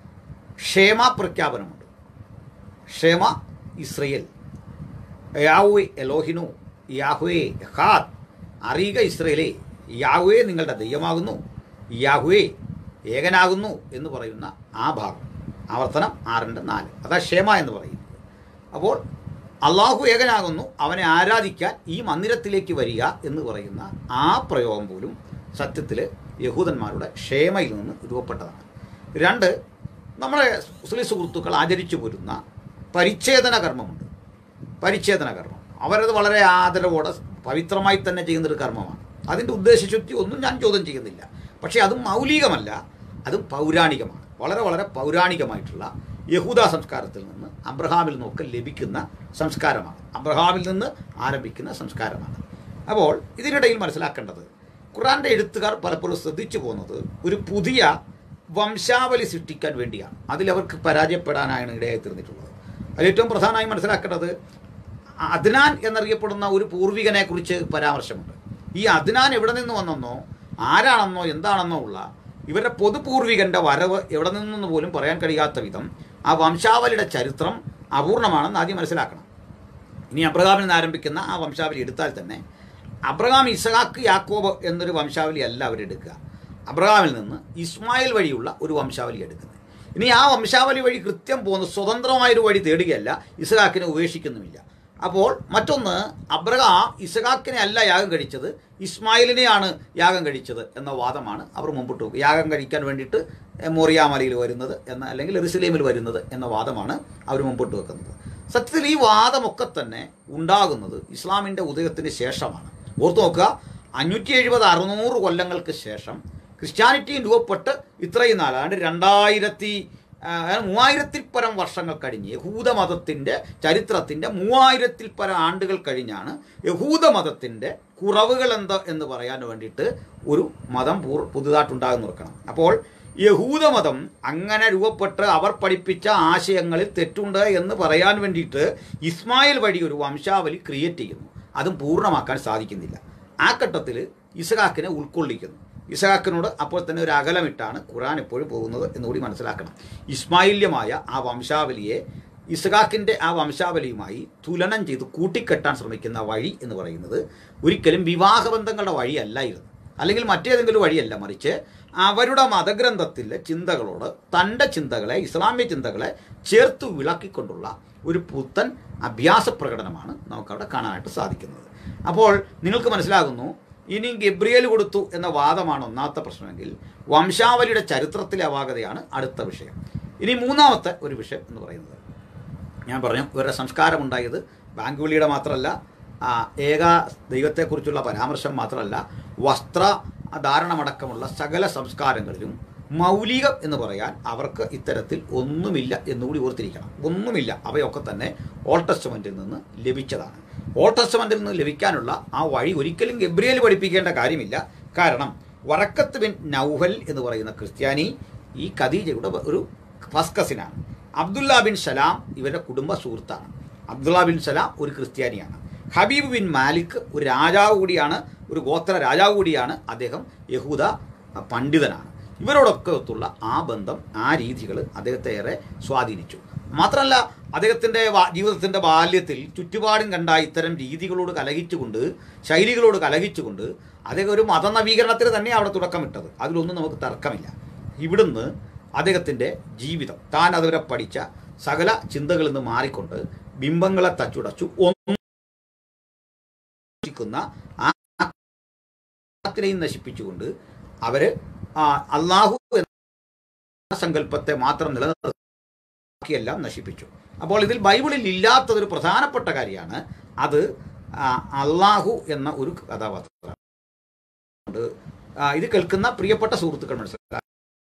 ക്ഷേമ പ്രഖ്യാപനമുണ്ട് ക്ഷേമ ഇസ്രയേൽ യാഹുവെ എലോഹിനു യാഹുവേ ഹാദ് അറിയുക ഇസ്രയേലെ യാഹുവേ നിങ്ങളുടെ ദൈവമാകുന്നു യാഹുവേ ഏകനാകുന്നു എന്ന് പറയുന്ന ആ ഭാഗം ആവർത്തനം ആറിൻ്റെ നാല് അതാ ക്ഷേമ എന്ന് പറയുന്നത് അപ്പോൾ അള്ളാഹു ഏകനാകുന്നു അവനെ ആരാധിക്കാൻ ഈ മന്ദിരത്തിലേക്ക് വരിക എന്ന് പറയുന്ന ആ പ്രയോഗം പോലും സത്യത്തിൽ യഹൂദന്മാരുടെ ക്ഷേമയിൽ നിന്ന് രൂപപ്പെട്ടതാണ് രണ്ട് നമ്മുടെ മുസ്ലിം സുഹൃത്തുക്കൾ ആചരിച്ചു പോരുന്ന പരിച്ഛേദന കർമ്മമുണ്ട് പരിച്ഛേദന കർമ്മം അവരത് വളരെ ആദരവോടെ പവിത്രമായി തന്നെ ചെയ്യുന്നൊരു കർമ്മമാണ് അതിൻ്റെ ഉദ്ദേശശുദ്ധി ഒന്നും ഞാൻ ചോദ്യം ചെയ്യുന്നില്ല പക്ഷേ അത് മൗലികമല്ല അതും പൗരാണികമാണ് വളരെ വളരെ പൗരാണികമായിട്ടുള്ള യഹൂദ സംസ്കാരത്തിൽ നിന്ന് അബ്രഹാമിൽ നിന്നൊക്കെ ലഭിക്കുന്ന സംസ്കാരമാണ് അബ്രഹാമിൽ നിന്ന് ആരംഭിക്കുന്ന സംസ്കാരമാണ് അപ്പോൾ ഇതിനിടയിൽ മനസ്സിലാക്കേണ്ടത് ഖുറാൻ്റെ എഴുത്തുകാർ പലപ്പോഴും ശ്രദ്ധിച്ചു പോകുന്നത് ഒരു പുതിയ വംശാവലി സൃഷ്ടിക്കാൻ വേണ്ടിയാണ് അതിലവർക്ക് പരാജയപ്പെടാനാണ് ഇടയായി തീർന്നിട്ടുള്ളത് അതിലേറ്റവും പ്രധാനമായി മനസ്സിലാക്കേണ്ടത് അദ്നാൻ എന്നറിയപ്പെടുന്ന ഒരു പൂർവികനെ കുറിച്ച് പരാമർശമുണ്ട് ഈ അദ്നാൻ എവിടെ നിന്ന് വന്നെന്നോ ആരാണെന്നോ എന്താണെന്നോ ഉള്ള ഇവരുടെ പൊതുപൂർവികന്റെ വരവ് എവിടെ നിന്നെന്ന് പോലും പറയാൻ കഴിയാത്ത വിധം ആ വംശാവലിയുടെ ചരിത്രം അപൂർണമാണെന്ന് ആദ്യം മനസ്സിലാക്കണം ഇനി അബ്രഹാമിൽ നിന്ന് ആരംഭിക്കുന്ന ആ വംശാവലി എടുത്താൽ തന്നെ അബ്രഹാം ഇസഹാക്ക് യാക്കോബ് എന്നൊരു വംശാവലി അല്ല അവരെടുക്കുക അബ്രഹാമിൽ നിന്ന് ഇസ്മായിൽ വഴിയുള്ള ഒരു വംശാവലി എടുക്കുന്നത് ഇനി ആ വംശാവലി വഴി കൃത്യം പോകുന്ന സ്വതന്ത്രമായൊരു വഴി തേടുകയല്ല ഇസഹാക്കിനെ ഉപേക്ഷിക്കുന്നുമില്ല അപ്പോൾ മറ്റൊന്ന് അബ്രഹാം ഇസഹാക്കിനെ അല്ല യാഗം കഴിച്ചത് ഇസ്മായിലിനെയാണ് യാഗം കഴിച്ചത് എന്ന വാദമാണ് അവർ മുമ്പോട്ട് പോകുക യാഗം കഴിക്കാൻ വേണ്ടിയിട്ട് മോറിയാമലയിൽ വരുന്നത് എന്ന അല്ലെങ്കിൽ എറുസലേമിൽ വരുന്നത് എന്ന വാദമാണ് അവർ മുമ്പോട്ട് വെക്കുന്നത് സത്യത്തിൽ ഈ വാദമൊക്കെ തന്നെ ഉണ്ടാകുന്നത് ഇസ്ലാമിൻ്റെ ഉദയത്തിന് ശേഷമാണ് ഓർത്തു നോക്കുക അഞ്ഞൂറ്റി എഴുപത് അറുന്നൂറ് കൊല്ലങ്ങൾക്ക് ശേഷം ക്രിസ്ത്യാനിറ്റിയും രൂപപ്പെട്ട് ഇത്രയും നാൾ അതാണ്ട് രണ്ടായിരത്തി ആ, മൂവായിരത്തിൽ പരം വർഷങ്ങൾ കഴിഞ്ഞ് യഹൂദ മതത്തിൻ്റെ ചരിത്രത്തിൻ്റെ മൂവായിരത്തിൽ പരം ആണ്ടുകൾ കഴിഞ്ഞാണ് യഹൂദ മതത്തിൻ്റെ കുറവുകൾ എന്ത് എന്ന് പറയാൻ വേണ്ടിയിട്ട് ഒരു മതം പൂർ പുതുതായിട്ടുണ്ടാകുന്ന നോക്കണം അപ്പോൾ യഹൂദമതം അങ്ങനെ രൂപപ്പെട്ട് അവർ പഠിപ്പിച്ച ആശയങ്ങളിൽ തെറ്റുണ്ട് എന്ന് പറയാൻ വേണ്ടിയിട്ട് ഇസ്മായിൽ വഴി ഒരു വംശാവലി ക്രിയേറ്റ് ചെയ്യുന്നു അതും പൂർണ്ണമാക്കാൻ സാധിക്കുന്നില്ല ആ ഘട്ടത്തിൽ ഇസഹാക്കിനെ ഉൾക്കൊള്ളിക്കുന്നു ഇസഹാക്കിനോട് അപ്പോൾ തന്നെ ഒരു അകലമിട്ടാണ് ഖുറാൻ എപ്പോഴും പോകുന്നത് എന്നുകൂടി മനസ്സിലാക്കണം ഇസ്മായില്യമായ ആ വംശാവലിയെ ഇസഹാക്കിൻ്റെ ആ വംശാവലിയുമായി തുലനം ചെയ്ത് കൂട്ടിക്കെട്ടാൻ ശ്രമിക്കുന്ന വഴി എന്ന് പറയുന്നത് ഒരിക്കലും വിവാഹബന്ധങ്ങളുടെ വഴിയല്ലായിരുന്നു അല്ലെങ്കിൽ മറ്റേതെങ്കിലും വഴിയല്ല മറിച്ച് അവരുടെ മതഗ്രന്ഥത്തിലെ ചിന്തകളോട് തൻ്റെ ചിന്തകളെ ഇസ്ലാമിക ചിന്തകളെ ചേർത്ത് വിളക്കിക്കൊണ്ടുള്ള ഒരു പുത്തൻ അഭ്യാസ പ്രകടനമാണ് നമുക്കവിടെ കാണാനായിട്ട് സാധിക്കുന്നത് അപ്പോൾ നിങ്ങൾക്ക് മനസ്സിലാകുന്നു ഇനി ഗബ്രിയേൽ കൊടുത്തു എന്ന വാദമാണ് ഒന്നാമത്തെ പ്രശ്നമെങ്കിൽ വംശാവലിയുടെ ചരിത്രത്തിലെ അപാകതയാണ് അടുത്ത വിഷയം ഇനി മൂന്നാമത്തെ ഒരു വിഷയം എന്ന് പറയുന്നത് ഞാൻ പറഞ്ഞു ഇവരുടെ സംസ്കാരമുണ്ടായത് ബാങ്ക് വിളിയുടെ മാത്രമല്ല ആ, ഏക ദൈവത്തെക്കുറിച്ചുള്ള പരാമർശം മാത്രമല്ല വസ്ത്ര ധാരണമടക്കമുള്ള സകല സംസ്കാരങ്ങളിലും മൗലികം എന്ന് പറയാൻ അവർക്ക് ഇത്തരത്തിൽ ഒന്നുമില്ല എന്നുകൂടി ഓർത്തിരിക്കണം ഒന്നുമില്ല അവയൊക്കെ തന്നെ ഓൾഡ് ടെസ്റ്റമെൻറ്റിൽ നിന്ന് ലഭിച്ചതാണ് ഓൾഡ് ടെസ്റ്റമെൻറ്റിൽ നിന്ന് ലഭിക്കാനുള്ള ആ വഴി ഒരിക്കലും ഗബ്രിയേൽ പഠിപ്പിക്കേണ്ട കാര്യമില്ല കാരണം വറക്കത്ത് ബിൻ നൗഹൽ എന്ന് പറയുന്ന ക്രിസ്ത്യാനി ഈ ഖദീജയുടെ ഒരു ഫസ്റ്റ് കസിനാണ് അബ്ദുല്ല ബിൻ സലാം ഇവരുടെ കുടുംബ സുഹൃത്താണ് അബ്ദുള്ള ബിൻ സലാം ഒരു ക്രിസ്ത്യാനിയാണ് ഹബീബ് ബിൻ മാലിക് ഒരു രാജാവ് കൂടിയാണ് ഒരു ഗോത്ര രാജാവ് കൂടിയാണ് അദ്ദേഹം യഹൂദ പണ്ഡിതനാണ് ഇവരോടൊക്കെ ഒത്തുള്ള ആ ബന്ധം ആ രീതികൾ അദ്ദേഹത്തെ ഏറെ സ്വാധീനിച്ചു മാത്രമല്ല അദ്ദേഹത്തിൻ്റെ ജീവിതത്തിൻ്റെ ബാല്യത്തിൽ ചുറ്റുപാടും കണ്ട ഇത്തരം രീതികളോട് കലഹിച്ചുകൊണ്ട് ശൈലികളോട് കലഹിച്ചുകൊണ്ട് അദ്ദേഹം ഒരു മതനവീകരണത്തിന് തന്നെ അവിടെ തുടക്കമിട്ടത് അതിലൊന്നും നമുക്ക് തർക്കമില്ല ഇവിടുന്ന് അദ്ദേഹത്തിൻ്റെ ജീവിതം താൻ അതുവരെ പഠിച്ച സകല ചിന്തകളിൽ നിന്ന് മാറിക്കൊണ്ട് ബിംബങ്ങളെ തച്ചുടച്ചു ഒന്നും ആ ത്തിനെയും നശിപ്പിച്ചുകൊണ്ട് അവര് ആ, അള്ളാഹു എന്ന സങ്കല്പത്തെ മാത്രം നിലനിർത്തിയെല്ലാം നശിപ്പിച്ചു അപ്പോൾ ഇതിൽ ബൈബിളിൽ ഇല്ലാത്തതൊരു പ്രധാനപ്പെട്ട കാര്യമാണ് അത് ആ, അള്ളാഹു എന്ന ഒരു കഥാപാത്രം ഉണ്ട്. ആ, ഇത് കേൾക്കുന്ന പ്രിയപ്പെട്ട സുഹൃത്തുക്കൾ മനസ്സിലാക്കുക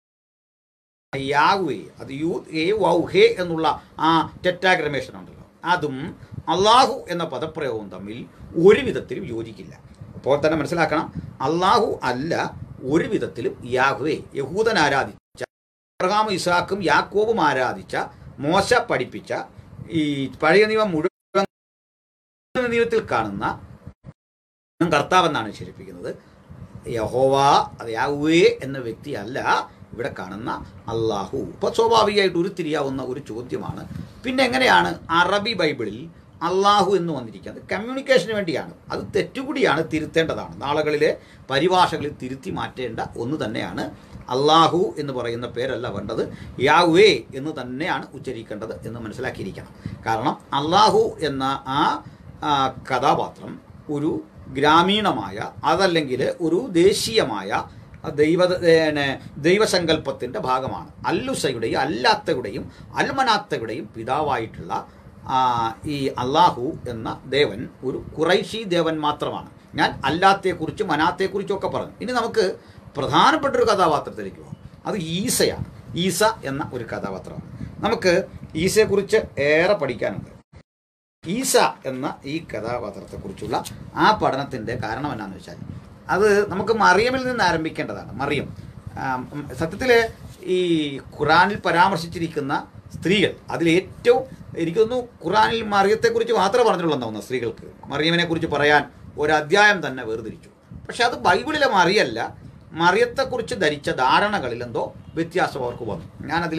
യാഹുവേ അത് യു എ വൗ ഹേ എന്നുള്ള ആ ടെറ്റാഗ്രമേഷൻ ഉണ്ടല്ലോ അതും അള്ളാഹു എന്ന പദപ്രയോഗവും തമ്മിൽ ഒരു വിധത്തിലും യോജിക്കില്ല അപ്പോൾ തന്നെ മനസ്സിലാക്കണം അള്ളാഹു അല്ല ഒരു വിധത്തിലും യാഹുവേ യഹൂദൻ ആരാധിച്ച അബ്രഹാം ഇസാക്കും യാക്കോബും ആരാധിച്ച മോശ പഠിപ്പിച്ച ഈ പഴയ നിയമം മുഴുവൻ നിയമത്തിൽ കാണുന്ന കർത്താവെന്നാണ് വിശേഷിപ്പിക്കുന്നത് യഹോവ അത് യാഹുവേ എന്ന വ്യക്തിയല്ല ഇവിടെ കാണുന്ന അള്ളാഹു ഇപ്പോൾ സ്വാഭാവികമായിട്ട് ഉരുത്തിരിയാവുന്ന ഒരു ചോദ്യമാണ് പിന്നെ എങ്ങനെയാണ് അറബി ബൈബിളിൽ അള്ളാഹു എന്ന് വന്നിരിക്കുന്നത് കമ്മ്യൂണിക്കേഷന് വേണ്ടിയാണ് അത് തെറ്റുകൂടിയാണ് തിരുത്തേണ്ടതാണ് നാളുകളിലെ പരിഭാഷകളിൽ തിരുത്തി മാറ്റേണ്ട ഒന്ന് തന്നെയാണ് അള്ളാഹു എന്ന് പറയുന്ന പേരല്ല വേണ്ടത് യാവേ എന്ന് തന്നെയാണ് ഉച്ചരിക്കേണ്ടത് എന്ന് മനസ്സിലാക്കിയിരിക്കണം കാരണം അള്ളാഹു എന്ന ആ ആ, കഥാപാത്രം ഒരു ഗ്രാമീണമായ അതല്ലെങ്കിൽ ഒരു ദേശീയമായ ദൈവ ഏനെ, ദൈവസങ്കല്പത്തിൻ്റെ ഭാഗമാണ് അല്ലുസയുടെയും അല്ലാത്തയുടെയും അൽമനാത്തയുടെയും പിതാവായിട്ടുള്ള ആ, ഈ അള്ളാഹു എന്ന ദേവൻ ഒരു കുറൈശി ദേവൻ മാത്രമാണ് ഞാൻ അല്ലാത്തയെക്കുറിച്ചും മനാത്തയെക്കുറിച്ചും ഒക്കെ പറഞ്ഞു ഇനി നമുക്ക് പ്രധാനപ്പെട്ട ഒരു കഥാപാത്രത്തിലേക്ക് പോകാം അത് ഈസയാണ് ഈസ എന്ന ഒരു കഥാപാത്രമാണ് നമുക്ക് ഈസയെക്കുറിച്ച് ഏറെ പഠിക്കാനുണ്ട് ഈസ എന്ന ഈ കഥാപാത്രത്തെക്കുറിച്ചുള്ള ആ പഠനത്തിൻ്റെ കാരണം എന്നാന്ന് വെച്ചാൽ അത് നമുക്ക് മറിയമിൽ നിന്ന് ആരംഭിക്കേണ്ടതാണ് മറിയം സത്യത്തിൽ ഈ ഖുറാനിൽ പരാമർശിച്ചിരിക്കുന്ന സ്ത്രീകൾ അതിലേറ്റവും എനിക്ക് തോന്നുന്നു ഖുറാനിൽ മറിയത്തെക്കുറിച്ച് മാത്രമേ പറഞ്ഞിട്ടുള്ളൂ തോന്നുന്നു സ്ത്രീകൾക്ക് മറിയമിനെ കുറിച്ച് പറയാൻ ഒരു അധ്യായം തന്നെ വേർതിരിച്ചു പക്ഷെ അത് ബൈബിളിലെ മറിയല്ല മറിയത്തെക്കുറിച്ച് ധരിച്ച ധാരണകളിൽ എന്തോ വ്യത്യാസം അവർക്ക് വന്നു ഞാനതിൽ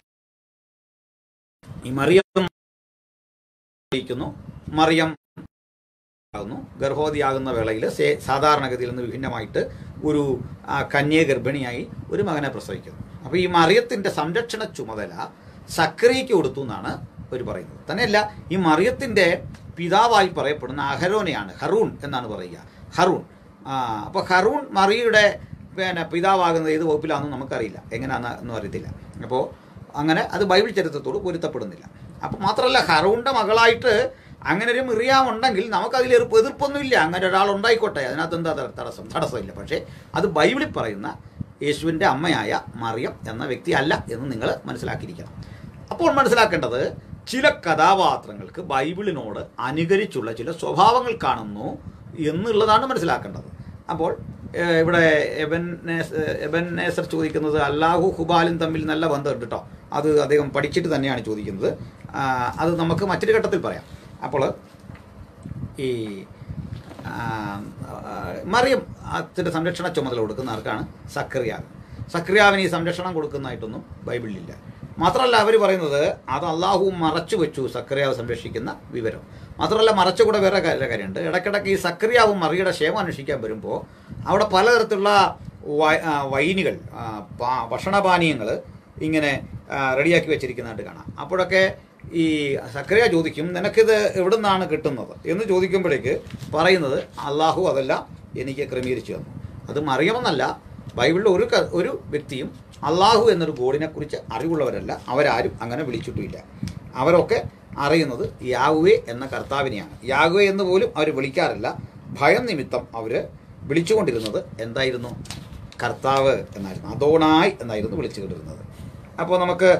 ഈ മറിയം ിക്കുന്നു മറിയം ആകുന്നു ഗർഭവതിയാകുന്ന വേളയിൽ സേ- സാധാരണഗതിയിൽ നിന്ന് വിഭിന്നമായിട്ട് ഒരു ആ, കന്യക ഗർഭിണിയായി ഒരു മകനെ പ്രസവിക്കുന്നു അപ്പോൾ ഈ മറിയത്തിൻ്റെ സംരക്ഷണ ചുമതല സക്രിയയ്ക്ക് കൊടുത്തു എന്നാണ് അവർ പറയുന്നത് തന്നെയല്ല ഈ മറിയത്തിൻ്റെ പിതാവായി പറയപ്പെടുന്ന അഹരോനെയാണ് ഹറൂൺ എന്നാണ് പറയുക ഹറൂൺ അപ്പോൾ ഹറൂൺ മറിയയുടെ പിന്നെ പിതാവാകുന്നത് ഏത് വകുപ്പിലാണെന്ന് നമുക്കറിയില്ല എങ്ങനെയാണെന്ന് ഒന്നും അറിയത്തില്ല അപ്പോൾ അങ്ങനെ അത് ബൈബിൾ ചരിത്രത്തോട് പൊരുത്തപ്പെടുന്നില്ല അപ്പോൾ മാത്രമല്ല ഹറൂണിൻ്റെ മകളായിട്ട് അങ്ങനെ ഒരു മിറിയാം ഉണ്ടെങ്കിൽ നമുക്കതിൽ എതിർപ്പ് എതിർപ്പൊന്നുമില്ല അങ്ങനെ ഒരാൾ ഉണ്ടായിക്കോട്ടെ അതിനകത്ത് എന്താ ത- തടസ്സം തടസ്സമില്ല പക്ഷേ അത് ബൈബിളിൽ പറയുന്ന യേശുവിൻ്റെ അമ്മയായ മറിയം എന്ന വ്യക്തി അല്ല എന്ന് നിങ്ങൾ മനസ്സിലാക്കിയിരിക്കണം അപ്പോൾ മനസ്സിലാക്കേണ്ടത് ചില കഥാപാത്രങ്ങൾക്ക് ബൈബിളിനോട് അനുകരിച്ചുള്ള ചില സ്വഭാവങ്ങൾ കാണുന്നു എന്നുള്ളതാണ് മനസ്സിലാക്കേണ്ടത് അപ്പോൾ ഏഹ്, ഇവിടെ എബൻ നേസ്- എബൻ നേസർ ചോദിക്കുന്നത് അല്ലാഹു ഹുബാലും തമ്മിൽ നല്ല ബന്ധമുണ്ട് കേട്ടോ അത് അദ്ദേഹം പഠിച്ചിട്ട് തന്നെയാണ് ചോദിക്കുന്നത് ആ, അത് നമുക്ക് മറ്റൊരു ഘട്ടത്തിൽ പറയാം അപ്പോൾ ഈ ആ, ആ, മറിയം അതിൻ്റെ സംരക്ഷണ ചുമതല കൊടുക്കുന്ന ആർക്കാണ് സക്രിയാവ് സക്രിയാവിന് ഈ സംരക്ഷണം കൊടുക്കുന്നതായിട്ടൊന്നും ബൈബിളിലില്ല മാത്രമല്ല അവർ പറയുന്നത് അത് അള്ളാഹു മറച്ചു വെച്ചു സക്രിയാവ് സംരക്ഷിക്കുന്ന വിവരം മാത്രമല്ല മറച്ചുകൂടെ വേറെ കാര്യം കാര്യമുണ്ട് ഇടയ്ക്കിടയ്ക്ക് ഈ സക്രിയാവും മറിയുടെ ക്ഷേമം അന്വേഷിക്കാൻ വരുമ്പോൾ അവിടെ പലതരത്തിലുള്ള വൈ- ആ, വൈനുകൾ ആ, പാ- ഭക്ഷണപാനീയങ്ങൾ ഇങ്ങനെ ആ, റെഡിയാക്കി വെച്ചിരിക്കുന്നതായിട്ട് കാണാം അപ്പോഴൊക്കെ ഈ സക്രിയ ചോദിക്കും നിനക്കിത് എവിടെ നിന്നാണ് കിട്ടുന്നത് എന്ന് ചോദിക്കുമ്പോഴേക്ക് പറയുന്നത് അള്ളാഹു അതെല്ലാം എനിക്ക് ക്രമീകരിച്ചു തന്നു അത് മറിയമെന്നല്ല ബൈബിളിൽ ഒരു ക- ഒരു വ്യക്തിയും അള്ളാഹു എന്നൊരു ഗോഡിനെ കുറിച്ച് അറിവുള്ളവരല്ല അവരാരും അങ്ങനെ വിളിച്ചിട്ടുമില്ല അവരൊക്കെ അറിയുന്നത് യാഹുവേ എന്ന കർത്താവിനെയാണ് യാഹുവേ എന്ന് പോലും അവർ വിളിക്കാറില്ല ഭയം നിമിത്തം അവർ വിളിച്ചുകൊണ്ടിരുന്നത് എന്തായിരുന്നു കർത്താവ് എന്നായിരുന്നു അതോണായി എന്നായിരുന്നു വിളിച്ചുകൊണ്ടിരുന്നത് അപ്പോൾ നമുക്ക്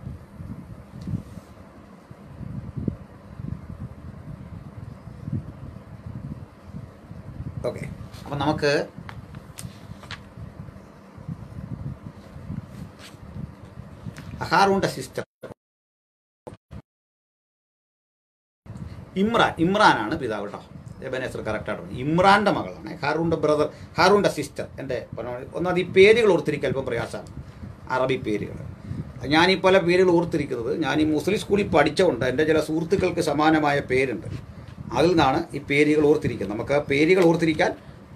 ഓക്കെ അപ്പം നമുക്ക് അഹാറൂണ്ട സിസ്റ്റർ ഇമ്രാൻ ഇമ്രാനാണ് പിതാവ് കേട്ടോ എബനേസർ കറക്റ്റായിട്ട് പറഞ്ഞു ഇമ്രാൻ്റെ മകളാണ് ഹാറൂൻ്റെ ബ്രദർ ഹാറൂൻ്റെ സിസ്റ്റർ എൻ്റെ ഒന്നത് ഈ പേരുകൾ ഓർത്തിരിക്കുക അല്പം പ്രയാസമാണ് അറബി പേരുകൾ ഞാൻ ഈ പല പേരുകൾ ഓർത്തിരിക്കുന്നത് ഞാൻ ഈ മുസ്ലിം സ്കൂളിൽ പഠിച്ചുകൊണ്ട് എൻ്റെ ചില സുഹൃത്തുക്കൾക്ക് സമാനമായ പേരുണ്ട് അതിൽ നിന്നാണ് ഈ പേരുകൾ ഓർത്തിരിക്കുന്നത് നമുക്ക് ആ പേരുകൾ ഓർത്തിരിക്കാൻ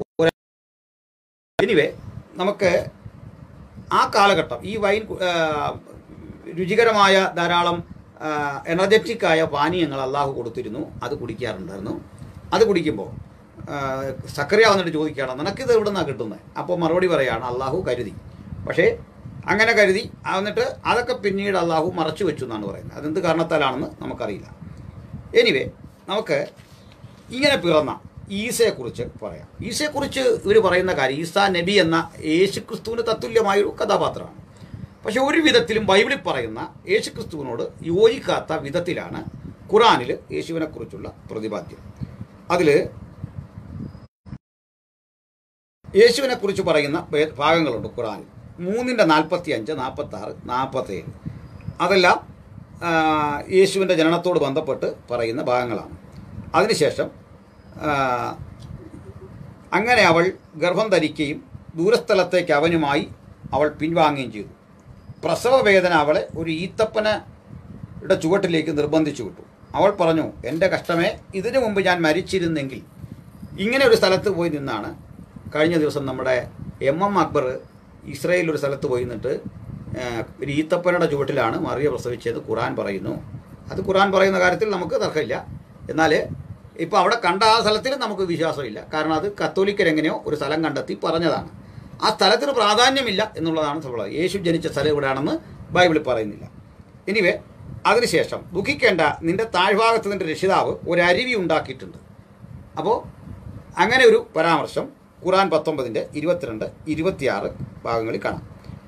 എനിവേ നമുക്ക് ആ കാലഘട്ടം ഈ വൈൻ ആ, രുചികരമായ ധാരാളം എനർജറ്റിക് ആയ പാനീയങ്ങൾ അള്ളാഹു കൊടുത്തിരുന്നു അത് കുടിക്കാറുണ്ടായിരുന്നു അത് കുടിക്കുമ്പോൾ സക്കറിയ വന്നിട്ട് ചോദിക്കുകയാണ് നിനക്കിത് എവിടെ നിന്നാണ് കിട്ടുന്നത് അപ്പോൾ മറുപടി പറയുകയാണ് അള്ളാഹു കരുതി പക്ഷേ അങ്ങനെ കരുതി എന്നിട്ട് അതൊക്കെ പിന്നീട് അള്ളാഹു മറച്ചു വെച്ചു എന്നാണ് പറയുന്നത് അതെന്ത് കാരണത്താലാണെന്ന് നമുക്കറിയില്ല എനിവേ നമുക്ക് ഇങ്ങനെ പിറന്ന ഈസയെക്കുറിച്ച് പറയാം ഈസയെക്കുറിച്ച് ഇവർ പറയുന്ന കാര്യം ഈസ നബി എന്ന യേശുക്രിസ്തുവിന് തത്തുല്യമായൊരു കഥാപാത്രമാണ് പക്ഷെ ഒരു വിധത്തിലും ബൈബിളിൽ പറയുന്ന യേശുക്രിസ്തുവിനോട് യോജിക്കാത്ത വിധത്തിലാണ് ഖുറാനിൽ യേശുവിനെക്കുറിച്ചുള്ള പ്രതിപാദ്യം അതിൽ യേശുവിനെക്കുറിച്ച് പറയുന്ന ഭേ- ഭാഗങ്ങളുണ്ട് ഖുറാനിൽ മൂന്നിൻ്റെ നാൽപ്പത്തി അഞ്ച് നാൽപ്പത്തി ആറ് നാൽപ്പത്തേഴ് അതെല്ലാം ആ, യേശുവിൻ്റെ ജനനത്തോട് ബന്ധപ്പെട്ട് പറയുന്ന ഭാഗങ്ങളാണ് അതിനുശേഷം ആ, അങ്ങനെ അവൾ ഗർഭം ധരിക്കുകയും ദൂരസ്ഥലത്തേക്ക് അവനുമായി അവൾ പിൻവാങ്ങുകയും ചെയ്തു പ്രസവ വേദന അവളെ ഒരു ഈത്തപ്പനയുടെ ചുവട്ടിലേക്ക് നിർബന്ധിച്ചു വിട്ടു അവൾ പറഞ്ഞു എൻ്റെ കഷ്ടമേ ഇതിനു മുമ്പ് ഞാൻ മരിച്ചിരുന്നെങ്കിൽ ഇങ്ങനെ ഒരു സ്ഥലത്ത് പോയി നിന്നാണ് കഴിഞ്ഞ ദിവസം നമ്മുടെ എം എം അക്ബർ ഇസ്രയേലിൽ ഒരു സ്ഥലത്ത് പോയി നിന്നിട്ട് ആ, ഒരു ഈത്തപ്പനയുടെ ചുവട്ടിലാണ് മറിയ പ്രസവിച്ചത് ഖുറാൻ പറയുന്നു അത് ഖുറാൻ പറയുന്ന കാര്യത്തിൽ നമുക്ക് തർക്കമില്ല എന്നാൽ ഇപ്പോൾ അവിടെ കണ്ട ആ സ്ഥലത്തിൽ നമുക്ക് വിശ്വാസമില്ല കാരണം അത് കത്തോലിക്കരെങ്ങനെയോ ഒരു സ്ഥലം കണ്ടെത്തി പറഞ്ഞതാണ് ആ സ്ഥലത്തിന് പ്രാധാന്യമില്ല എന്നുള്ളതാണ് സംഭവം യേശു ജനിച്ച സ്ഥലം എവിടെയാണെന്ന് ബൈബിളിൽ പറയുന്നില്ല എനിവേ അതിനുശേഷം ദുഃഖിക്കേണ്ട നിന്റെ താഴ്ഭാഗത്ത് നിന്റെ രക്ഷിതാവ് ഒരു അരുവി ഉണ്ടാക്കിയിട്ടുണ്ട് അപ്പോൾ അങ്ങനെ ഒരു പരാമർശം ഖുറാൻ പത്തൊമ്പതിൻ്റെ ഇരുപത്തിരണ്ട് ഇരുപത്തിയാറ് ഭാഗങ്ങളിൽ കാണാം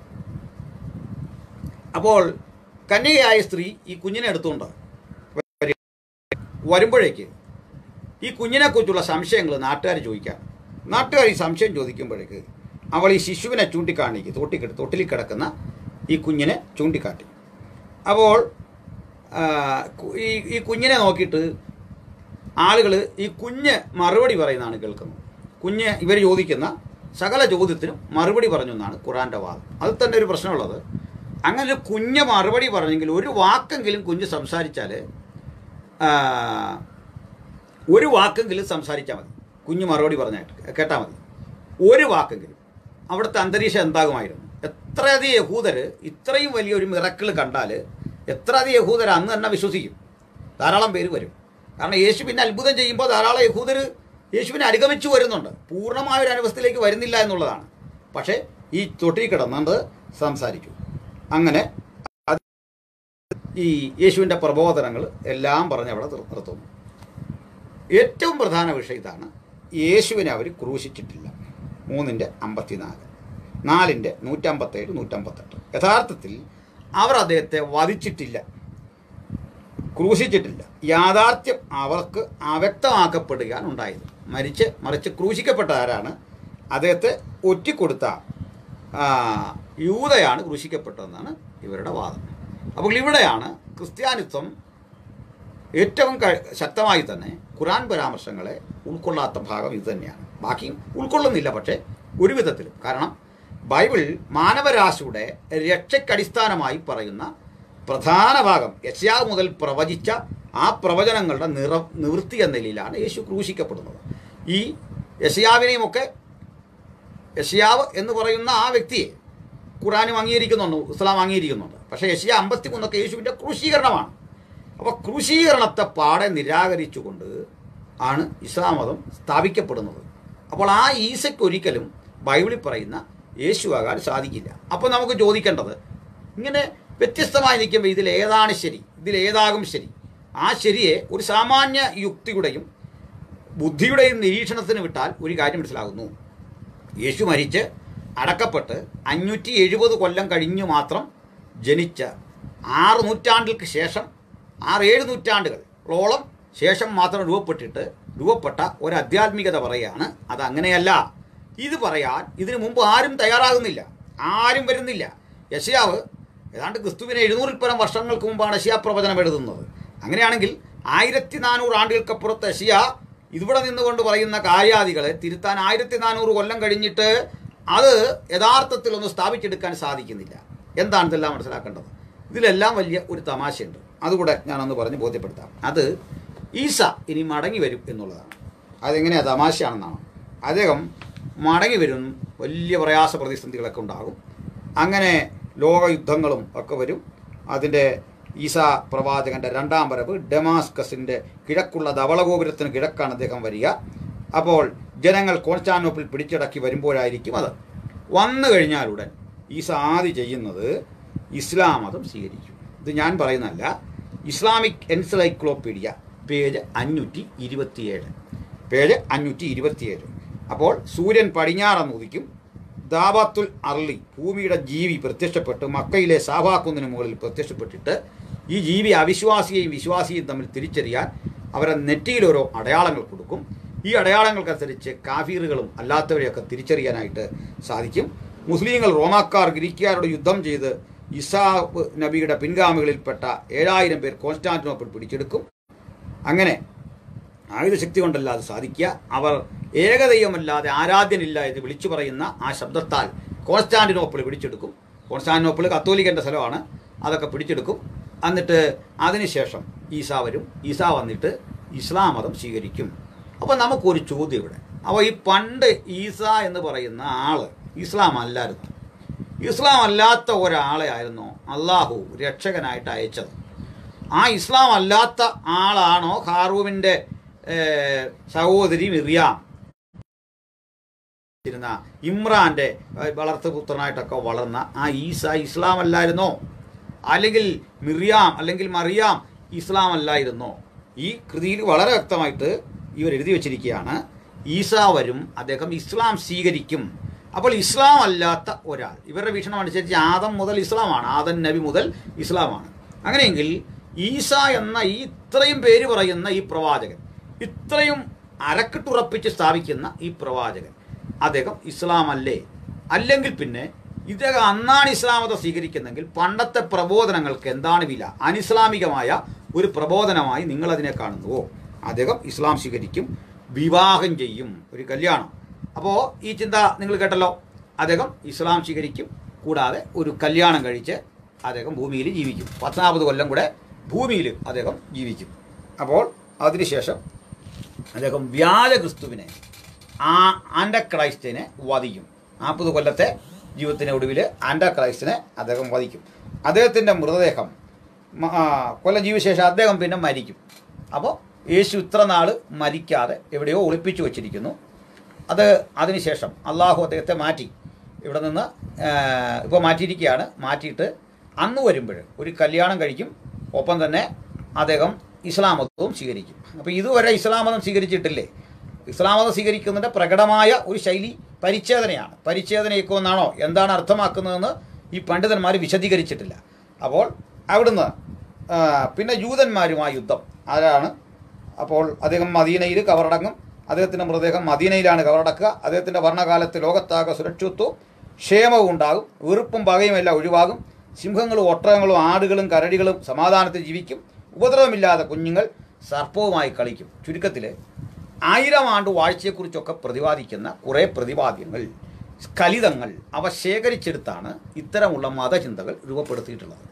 അപ്പോൾ കന്യകയായ സ്ത്രീ ഈ കുഞ്ഞിനെ എടുത്തുകൊണ്ട് വരി- വരുമ്പോഴേക്ക് ഈ കുഞ്ഞിനെക്കുറിച്ചുള്ള സംശയങ്ങൾ നാട്ടുകാർ ചോദിക്കാം നാട്ടുകാർ ഈ സംശയം ചോദിക്കുമ്പോഴേക്ക് അവൾ ഈ ശിശുവിനെ ചൂണ്ടിക്കാണിക്കും തൊട്ടി തൊട്ടിലിൽ കിടക്കുന്ന ഈ കുഞ്ഞിനെ ചൂണ്ടിക്കാട്ടി അപ്പോൾ ആ, കു- ഈ ഈ കുഞ്ഞിനെ നോക്കിയിട്ട് ആളുകൾ ഈ കുഞ്ഞ് മറുപടി പറയുന്നതാണ് കേൾക്കുന്നത് കുഞ്ഞ് ഇവർ ചോദിക്കുന്ന സകല ചോദ്യത്തിനും മറുപടി പറഞ്ഞു എന്നാണ് ഖുറാൻ്റെ വാദം അതിൽ തന്നെ ഒരു പ്രശ്നമുള്ളത് അങ്ങനെ ഒരു കുഞ്ഞ് മറുപടി പറഞ്ഞെങ്കിൽ ഒരു വാക്കെങ്കിലും കുഞ്ഞ് സംസാരിച്ചാൽ ആ, ഒരു വാക്കെങ്കിലും സംസാരിച്ചാൽ മതി കുഞ്ഞ് മറുപടി പറഞ്ഞായിട്ട് കേട്ടാൽ മതി ഒരു വാക്കെങ്കിലും അവിടുത്തെ അന്തരീക്ഷം എന്താകുമായിരുന്നു എത്രയധികം യഹൂദർ ഇത്രയും വലിയൊരു മിറക്കിൾ കണ്ടാൽ എത്രയധികം യഹൂദർ അന്ന് തന്നെ വിശ്വസിക്കും ധാരാളം പേര് വരും കാരണം യേശു പിന്നെ അത്ഭുതം ചെയ്യുമ്പോൾ ധാരാളം യഹൂദർ യേശുവിനെ അനുഗമിച്ചു വരുന്നുണ്ട് പൂർണ്ണമായ ഒരു അനുഭവത്തിലേക്ക് വരുന്നില്ല എന്നുള്ളതാണ് പക്ഷേ ഈ തൊട്ടിൽ കിടന്നുകൊണ്ട് സംസാരിച്ചു അങ്ങനെ അത് ഈ യേശുവിൻ്റെ പ്രബോധനങ്ങൾ എല്ലാം പറഞ്ഞ് അവിടെ നിർ- നിർത്തുന്നു ഏറ്റവും പ്രധാന വിഷയം ഇതാണ് യേശുവിനെ അവർ ക്രൂശിച്ചിട്ടില്ല മൂന്നിൻ്റെ അമ്പത്തിനാല് നാലിൻ്റെ നൂറ്റമ്പത്തേഴ് നൂറ്റമ്പത്തെട്ട് യഥാർത്ഥത്തിൽ അവർ അദ്ദേഹത്തെ വധിച്ചിട്ടില്ല ക്രൂശിച്ചിട്ടില്ല യാഥാർത്ഥ്യം അവർക്ക് അവ്യക്തമാക്കപ്പെടുകയാണ് ഉണ്ടായത് മരിച്ച് മറിച്ച് ക്രൂശിക്കപ്പെട്ട ആരാണ് അദ്ദേഹത്തെ ഒറ്റിക്കൊടുത്ത ആ, യൂതയാണ് ക്രൂശിക്കപ്പെട്ടതെന്നാണ് ഇവരുടെ വാദം അപ്പോൾ ഇവിടെയാണ് ക്രിസ്ത്യാനിത്വം ഏറ്റവും ക- ശക്തമായി തന്നെ ഖുറാൻ പരാമർശങ്ങളെ ഉൾക്കൊള്ളാത്ത ഭാഗം ഇത് തന്നെയാണ് ബാക്കിയും ഉൾക്കൊള്ളുന്നില്ല പക്ഷേ ഒരു വിധത്തിലും കാരണം ബൈബിൾ മാനവരാശിയുടെ രക്ഷയ്ക്കടിസ്ഥാനമായി പറയുന്ന പ്രധാന ഭാഗം യശയാവ് മുതൽ പ്രവചിച്ച ആ പ്രവചനങ്ങളുടെ നിറ നിവൃത്തി എന്ന നിലയിലാണ് യേശു ക്രൂശിക്കപ്പെടുന്നത് ഈ യശയാവിനെയുമൊക്കെ യശയാവ് എന്ന് പറയുന്ന ആ വ്യക്തിയെ ഖുറാനും അംഗീകരിക്കുന്നുണ്ട് ഇസ്ലാം അംഗീകരിക്കുന്നുണ്ട് പക്ഷേ യശയ അമ്പത്തി മൂന്നൊക്കെ യേശുവിൻ്റെ ക്രൂശീകരണമാണ് അപ്പോൾ ക്രൂശീകരണത്തെ പാടെ നിരാകരിച്ചുകൊണ്ട് ആണ് ഇസ്ലാം മതം സ്ഥാപിക്കപ്പെടുന്നത് അപ്പോൾ ആ ഈസയ്ക്ക് ഒരിക്കലും ബൈബിളിൽ പറയുന്ന യേശുവാകാൻ സാധിക്കില്ല അപ്പോൾ നമുക്ക് ചോദിക്കേണ്ടത് ഇങ്ങനെ വ്യത്യസ്തമായി നിൽക്കുമ്പോൾ ഇതിൽ ഏതാണ് ശരി ഇതിൽ ഏതാകും ശരി ആ ശരിയെ ഒരു സാമാന്യ യുക്തിയുടെയും ബുദ്ധിയുടെയും നിരീക്ഷണത്തിന് വിട്ടാൽ ഒരു കാര്യം മനസ്സിലാകുന്നു യേശു മരിച്ച് അടക്കപ്പെട്ട് അഞ്ഞൂറ്റി എഴുപത് കൊല്ലം കഴിഞ്ഞു മാത്രം ജനിച്ച ആറ് നൂറ്റാണ്ടുകൾക്ക് ശേഷം ആറ് ഏഴ് നൂറ്റാണ്ടുകളോളം ശേഷം മാത്രം രൂപപ്പെട്ടിട്ട് രൂപപ്പെട്ട ഒരു ആധ്യാത്മികത പറയുകയാണ് അത് അങ്ങനെയല്ല ഇത് പറയാൻ ഇതിനു മുമ്പ് ആരും തയ്യാറാകുന്നില്ല ആരും വരുന്നില്ല യശയാവ് ഏതാണ്ട് ക്രിസ്തുവിനെ എഴുന്നൂറിൽ പരം വർഷങ്ങൾക്ക് മുമ്പാണ് യശയാ പ്രവചനം എഴുതുന്നത് അങ്ങനെയാണെങ്കിൽ ആയിരത്തി നാനൂറ് ആണ്ടുകൾക്കപ്പുറത്ത് യശയ ഇവിടെ നിന്നുകൊണ്ട് പറയുന്ന കാര്യാദികളെ തിരുത്താൻ ആയിരത്തി നാനൂറ് കൊല്ലം കഴിഞ്ഞിട്ട് അത് യഥാർത്ഥത്തിൽ ഒന്ന് സ്ഥാപിച്ചെടുക്കാൻ സാധിക്കുന്നില്ല എന്താണ് ഇതെല്ലാം മനസ്സിലാക്കേണ്ടത് ഇതിലെല്ലാം വലിയ ഒരു തമാശയുണ്ട് അതുകൂടെ ഞാനൊന്ന് പറഞ്ഞ് ബോധ്യപ്പെടുത്താം അത് ഈസ ഇനി മടങ്ങി വരും എന്നുള്ളതാണ് അതെങ്ങനെയാ തമാശയാണെന്നാണ് അദ്ദേഹം മടങ്ങി വരും വലിയ പ്രയാസ പ്രതിസന്ധികളൊക്കെ ഉണ്ടാകും അങ്ങനെ ലോകയുദ്ധങ്ങളും ഒക്കെ വരും അതിൻ്റെ ഈസ പ്രവാചകന്റെ രണ്ടാം വരവ് ഡെമാസ്കസിൻ്റെ കിഴക്കുള്ള ധവളഗോപുരത്തിന് കിഴക്കാണ് അദ്ദേഹം വരിക അപ്പോൾ ജനങ്ങൾ കോൺസ്റ്റാനോപ്പിൽ പിടിച്ചടക്കി വരുമ്പോഴായിരിക്കും അത് വന്നു കഴിഞ്ഞാലുടൻ ഈസ ആദ്യം ചെയ്യുന്നത് ഇസ്ലാം മതം സ്വീകരിക്കും ഇത് ഞാൻ പറയുന്നതല്ല ഇസ്ലാമിക് എൻസൈക്ലോപീഡിയ പേജ് അഞ്ഞൂറ്റി ഇരുപത്തിയേഴ് പേജ് അഞ്ഞൂറ്റി ഇരുപത്തിയേഴ് അപ്പോൾ സൂര്യൻ പടിഞ്ഞാറന്ന് ഉദിക്കും ദാബാത്തുൽ അർലി ഭൂമിയുടെ ജീവി പ്രത്യക്ഷപ്പെട്ട് മക്കയിലെ സാഭാക്കുന്നിന് മുകളിൽ പ്രത്യക്ഷപ്പെട്ടിട്ട് ഈ ജീവി അവിശ്വാസിയെയും വിശ്വാസിയെയും തമ്മിൽ തിരിച്ചറിയാൻ അവരെ നെറ്റിയിൽ ഓരോ അടയാളങ്ങൾ കൊടുക്കും ഈ അടയാളങ്ങൾക്കനുസരിച്ച് കാഫീറുകളും അല്ലാത്തവരെയൊക്കെ തിരിച്ചറിയാനായിട്ട് സാധിക്കും മുസ്ലിങ്ങൾ റോമാക്കാർ ഗ്രീക്കുകാരോട് യുദ്ധം ചെയ്ത് ഇസാബ് നബിയുടെ പിൻഗാമികളിൽപ്പെട്ട ഏഴായിരം പേർ കോൺസ്റ്റാന്റിനോപ്പിൾ പിടിച്ചെടുക്കും അങ്ങനെ ആയുധശക്തി കൊണ്ടല്ല അത് സാധിക്കുക അവർ ഏകദൈവമല്ലാതെ ആരാധ്യനില്ല എന്ന് വിളിച്ചു പറയുന്ന ആ ശബ്ദത്താൽ കോൺസ്റ്റാന്റിനോപ്പിൾ പിടിച്ചെടുക്കും കോൺസ്റ്റാന്റിനോപ്പിൾ കത്തോലിക്കൻ്റെ സ്ഥലമാണ് അതൊക്കെ പിടിച്ചെടുക്കും എന്നിട്ട് അതിനുശേഷം ഈസ വരും ഈസ വന്നിട്ട് ഇസ്ലാം മതം സ്വീകരിക്കും അപ്പോൾ നമുക്കൊരു ചോദ്യം ഇവിടെ അപ്പോൾ ഈ പണ്ട് ഈസ എന്ന് പറയുന്ന ആള് ഇസ്ലാം അല്ലായിരുന്നു ഇസ്ലാം അല്ലാത്ത ഒരാളെ ആയിരുന്നു അള്ളാഹു രക്ഷകനായിട്ട് അയച്ചത് ആ ഇസ്ലാം അല്ലാത്ത ആളാണോ ഹാറൂവിൻ്റെ സഹോദരി മിറിയാം ഇരുന്ന ഇമ്രാന്റെ ഏഹ്, വളർത്തുപുത്രനായിട്ടൊക്കെ വളർന്ന ആ ഈസ ഇസ്ലാം അല്ലായിരുന്നോ അല്ലെങ്കിൽ മിറിയാം അല്ലെങ്കിൽ മറിയാം ഇസ്ലാം അല്ലായിരുന്നോ ഈ കൃതിയിൽ വളരെ വ്യക്തമായിട്ട് ഇവർ എഴുതി വച്ചിരിക്കുകയാണ് ഈസ വരും അദ്ദേഹം ഇസ്ലാം സ്വീകരിക്കും അപ്പോൾ ഇസ്ലാം അല്ലാത്ത ഒരാൾ ഇവരുടെ വീക്ഷണം അനുസരിച്ച് ആദം മുതൽ ഇസ്ലാമാണ് ആദം നബി മുതൽ ഇസ്ലാമാണ് അങ്ങനെയെങ്കിൽ ഈസ എന്ന ഈ ഇത്രയും പേര് പറയുന്ന ഈ പ്രവാചകൻ ഇത്രയും അരക്കിട്ടുറപ്പിച്ച് സ്ഥാപിക്കുന്ന ഈ പ്രവാചകൻ അദ്ദേഹം ഇസ്ലാം അല്ലേ അല്ലെങ്കിൽ പിന്നെ ഇദ്ദേഹം അന്നാണ് ഇസ്ലാം മതം സ്വീകരിക്കുന്നെങ്കിൽ പണ്ടത്തെ പ്രബോധനങ്ങൾക്ക് എന്താണ് വില അനിസ്ലാമികമായ ഒരു പ്രബോധനമായി നിങ്ങൾ അതിനെ കാണുന്നുവോ അദ്ദേഹം ഇസ്ലാം സ്വീകരിക്കും വിവാഹം ചെയ്യും ഒരു കല്യാണം അപ്പോൾ ഈ ചിന്ത നിങ്ങൾ കേട്ടല്ലോ അദ്ദേഹം ഇസ്ലാം സ്വീകരിക്കും കൂടാതെ ഒരു കല്യാണം കഴിച്ച് അദ്ദേഹം ഭൂമിയിൽ ജീവിക്കും പത്നാപത് കൊല്ലം കൂടെ ഭൂമിയിൽ അദ്ദേഹം ജീവിക്കും അപ്പോൾ അതിനുശേഷം അദ്ദേഹം വ്യാജ ക്രിസ്തുവിനെ ആ ആൻഡ ക്രൈസ്റ്റിനെ വധിക്കും നാൽപ്പത് കൊല്ലത്തെ ജീവിതത്തിന് ഒടുവിൽ ആൻഡ ക്രൈസ്റ്റിനെ അദ്ദേഹം വധിക്കും അദ്ദേഹത്തിൻ്റെ മൃതദേഹം മ- ആ, കൊല്ലം ജീവിശേഷം അദ്ദേഹം പിന്നെ മരിക്കും അപ്പോൾ യേശു ഇത്ര നാൾ മരിക്കാതെ എവിടെയോ ഒളിപ്പിച്ചു വച്ചിരിക്കുന്നു അത് അതിനുശേഷം അള്ളാഹു അദ്ദേഹത്തെ മാറ്റി ഇവിടെ നിന്ന് ഇപ്പോൾ മാറ്റിയിരിക്കുകയാണ് മാറ്റിയിട്ട് അന്ന് വരുമ്പോൾ ഒരു കല്യാണം കഴിക്കും ഒപ്പം തന്നെ അദ്ദേഹം ഇസ്ലാം മതവും സ്വീകരിക്കും അപ്പോൾ ഇതുവരെ ഇസ്ലാം മതം സ്വീകരിച്ചിട്ടില്ലേ ഇസ്ലാം മതം സ്വീകരിക്കുന്നതിൻ്റെ പ്രകടമായ ഒരു ശൈലി പരിച്ഛേദനയാണ് പരിച്ഛേദനയൊക്കെ ഒന്നാണോ എന്താണ് അർത്ഥമാക്കുന്നതെന്ന് ഈ പണ്ഡിതന്മാർ വിശദീകരിച്ചിട്ടില്ല അപ്പോൾ അവിടുന്ന് ആ, പിന്നെ ജൂതന്മാരുമായി യുദ്ധം ആരാണ് അപ്പോൾ അദ്ദേഹം മദീനയിൽ കവറടങ്ങും അദ്ദേഹത്തിൻ്റെ മൃതദേഹം മദീനയിലാണ് കവറടക്കുക അദ്ദേഹത്തിൻ്റെ ഭരണകാലത്ത് ലോകത്താകെ സുരക്ഷിതത്വവും ക്ഷേമവും ഉണ്ടാകും വെറുപ്പും പകയും എല്ലാം ഒഴിവാകും സിംഹങ്ങളും ഒട്ടകങ്ങളും ആടുകളും കരടികളും സമാധാനത്തിൽ ജീവിക്കും ഉപദ്രവമില്ലാതെ കുഞ്ഞുങ്ങൾ സർപ്പവുമായി കളിക്കും ചുരുക്കത്തിൽ ആയിരം ആണ്ട് വാഴ്ചയെക്കുറിച്ചൊക്കെ പ്രതിപാദിക്കുന്ന കുറേ പ്രതിപാദ്യങ്ങൾ സ്ഖലിതങ്ങൾ അവ ശേഖരിച്ചെടുത്താണ് ഇത്തരമുള്ള മതചിന്തകൾ രൂപപ്പെടുത്തിയിട്ടുള്ളത്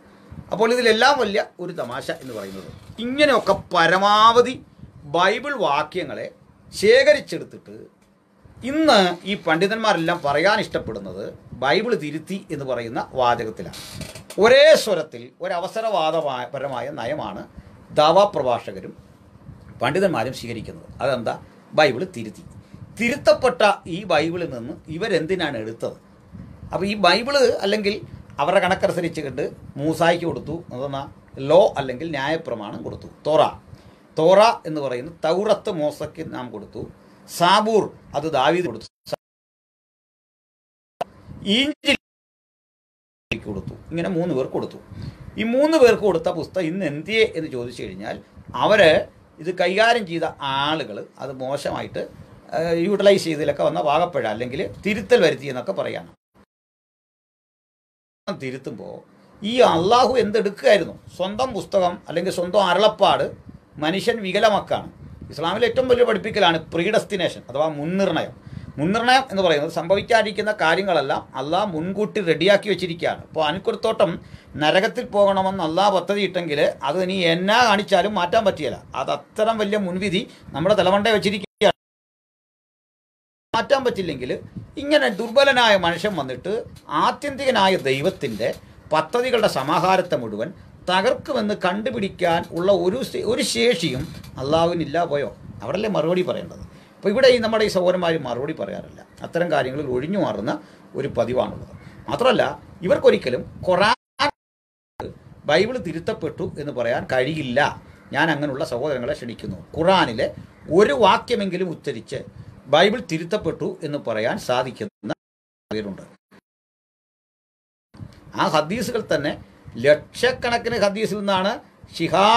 അപ്പോൾ ഇതിലെല്ലാം വലിയ ഒരു തമാശ എന്ന് പറയുന്നത് ഇങ്ങനെയൊക്കെ പരമാവധി ബൈബിൾ വാക്യങ്ങളെ ശേഖരിച്ചെടുത്തിട്ട് ഇന്ന് ഈ പണ്ഡിതന്മാരെല്ലാം പറയാൻ ഇഷ്ടപ്പെടുന്നത് ബൈബിൾ തിരുത്തി എന്ന് പറയുന്ന വാചകത്തിലാണ് ഒരേ സ്വരത്തിൽ ഒരവസരവാദപരമായ നയമാണ് ദാവാപ്രഭാഷകരും പണ്ഡിതന്മാരും സ്വീകരിക്കുന്നത് അതെന്താ ബൈബിൾ തിരുത്തി തിരുത്തപ്പെട്ട ഈ ബൈബിളിൽ നിന്ന് ഇവരെന്തിനാണ് എടുത്തത് അപ്പോൾ ഈ ബൈബിള് അല്ലെങ്കിൽ അവരുടെ കണക്കനുസരിച്ച് കണ്ട് മൂസായിക്ക് കൊടുത്തു അതെന്നാ ലോ അല്ലെങ്കിൽ ന്യായപ്രമാണം കൊടുത്തു തോറ തോറ എന്ന് പറയുന്നത് തൗറത്ത് മോസയ്ക്ക് നാം കൊടുത്തു സാബൂർ അത് ദാവീദ് കൊടുത്തു ഈഞ്ചിൽ കൊടുത്തു ഇങ്ങനെ മൂന്ന് പേർ കൊടുത്തു ഈ മൂന്ന് പേർക്ക് കൊടുത്ത പുസ്തകം ഇന്ന് എന്തിയെ എന്ന് ചോദിച്ചു കഴിഞ്ഞാൽ അവര് ഇത് കൈകാര്യം ചെയ്ത ആളുകൾ അത് മോശമായിട്ട് യൂട്ടിലൈസ് ചെയ്തതിലൊക്കെ വന്ന പാകപ്പഴ അല്ലെങ്കിൽ തിരുത്തൽ വരുത്തി എന്നൊക്കെ പറയാണ് തിരുത്തുമ്പോൾ ഈ അള്ളാഹു എന്തെടുക്കുകയായിരുന്നു സ്വന്തം പുസ്തകം അല്ലെങ്കിൽ സ്വന്തം അരുളപ്പാട് മനുഷ്യൻ വികലമക്കാണ് ഇസ്ലാമിലെ ഏറ്റവും വലിയ പഠിപ്പിക്കലാണ് പ്രീഡസ്റ്റിനേഷൻ അഥവാ മുൻനിർണയം മുൻനിർണയം എന്ന് പറയുന്നത് സംഭവിക്കാതിരിക്കുന്ന കാര്യങ്ങളെല്ലാം അള്ളാഹ് മുൻകൂട്ടി റെഡിയാക്കി വെച്ചിരിക്കുകയാണ് ഇപ്പോൾ അനിക്കുറത്തോട്ടം നരകത്തിൽ പോകണമെന്ന് അള്ളാഹ് പദ്ധതി ഇട്ടെങ്കിൽ അത് ഇനി എന്നാ കാണിച്ചാലും മാറ്റാൻ പറ്റിയല്ല അത് അത്തരം വലിയ മുൻവിധി നമ്മുടെ തലമണ്ടയെ വെച്ചിരിക്കുകയാണ് മാറ്റാൻ പറ്റില്ലെങ്കിൽ ഇങ്ങനെ ദുർബലനായ മനുഷ്യൻ വന്നിട്ട് ആത്യന്തികനായ ദൈവത്തിൻ്റെ പദ്ധതികളുടെ സമാഹാരത്തെ മുഴുവൻ തകർക്കുമെന്ന് കണ്ടുപിടിക്കാൻ ഉള്ള ഒരു ശേ- ഒരു ശേഷിയും അള്ളാഹുവിനില്ല പോയോ അവിടെയല്ലേ മറുപടി പറയേണ്ടത് അപ്പോൾ ഇവിടെ ഈ നമ്മുടെ ഈ സഹോദരന്മാർ മറുപടി പറയാറില്ല അത്തരം കാര്യങ്ങളിൽ ഒഴിഞ്ഞു മാറുന്ന ഒരു പതിവാണുള്ളത് മാത്രമല്ല ഇവർക്കൊരിക്കലും ഖുറാൻ ബൈബിൾ തിരുത്തപ്പെട്ടു എന്ന് പറയാൻ കഴിയില്ല ഞാൻ അങ്ങനെയുള്ള സഹോദരങ്ങളെ ക്ഷണിക്കുന്നു ഖുറാനിലെ ഒരു വാക്യമെങ്കിലും ഉച്ചരിച്ച് ബൈബിൾ തിരുത്തപ്പെട്ടു എന്ന് പറയാൻ സാധിക്കുന്ന പേരുണ്ട് ആ ഹദീസുകൾ തന്നെ ലക്ഷക്കണക്കിന് ഹദീസിൽ നിന്നാണ് ഷിഹാ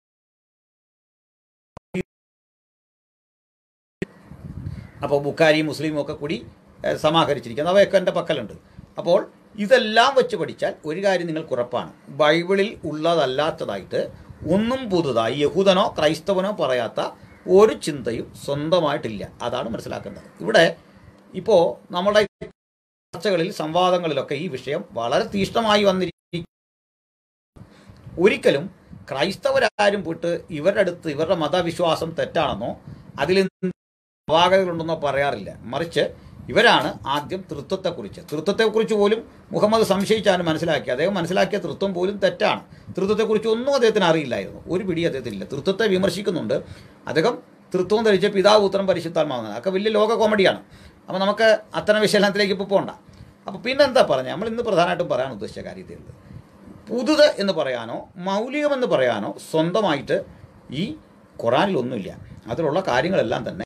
അപ്പോൾ ബുക്കാരിയും മുസ്ലിമും ഒക്കെ കൂടി ഏഹ്, സമാഹരിച്ചിരിക്കുന്നത് അവയൊക്കെ എൻ്റെ പക്കലുണ്ട് അപ്പോൾ ഇതെല്ലാം വെച്ച് പഠിച്ചാൽ ഒരു കാര്യം നിങ്ങൾക്ക് ഉറപ്പാണ് ബൈബിളിൽ ഉള്ളതല്ലാത്തതായിട്ട് ഒന്നും പുതുതായി യഹൂദനോ ക്രൈസ്തവനോ പറയാത്ത ഒരു ചിന്തയും സ്വന്തമായിട്ടില്ല അതാണ് മനസ്സിലാക്കേണ്ടത് ഇവിടെ ഇപ്പോൾ നമ്മുടെ ചർച്ചകളിൽ സംവാദങ്ങളിലൊക്കെ ഈ വിഷയം വളരെ തീഷ്ണമായി വന്നിരിക്കും ഒരിക്കലും ക്രൈസ്തവരാരും പോയിട്ട് ഇവരുടെ അടുത്ത് ഇവരുടെ മതവിശ്വാസം തെറ്റാണെന്നോ അതിൽ അപാകതകളുണ്ടെന്നോ പറയാറില്ല മറിച്ച് ഇവരാണ് ആദ്യം തൃത്വത്തെക്കുറിച്ച് തൃത്വത്തെക്കുറിച്ച് പോലും മുഹമ്മദ് സംശയിച്ചാണ് മനസ്സിലാക്കി അദ്ദേഹം മനസ്സിലാക്കിയ തൃത്വം പോലും തെറ്റാണ് തൃത്വത്തെക്കുറിച്ച് ഒന്നും അദ്ദേഹത്തിന് അറിയില്ലായിരുന്നു ഒരു പിടി അദ്ദേഹത്തിനില്ല തൃത്വത്തെ വിമർശിക്കുന്നുണ്ട് അദ്ദേഹം തൃത്വം ധരിച്ച പിതാവ് പുത്രൻ പരിശുദ്ധാത്മാവുന്നത് അതൊക്കെ വലിയ ലോക കോമഡിയാണ് അപ്പോൾ നമുക്ക് അത്തരം വിശകലനത്തിലേക്ക് ഇപ്പോൾ പോകണ്ട അപ്പോൾ പിന്നെന്താ പറഞ്ഞത് നമ്മൾ ഇന്ന് പ്രധാനമായിട്ടും പറയാൻ ഉദ്ദേശിച്ച കാര്യത്തിലുള്ളത് പുതുത് എന്ന് പറയാനോ മൗലികമെന്ന് പറയാനോ സ്വന്തമായിട്ട് ഈ ഖുറാനിലൊന്നുമില്ല അതിലുള്ള കാര്യങ്ങളെല്ലാം തന്നെ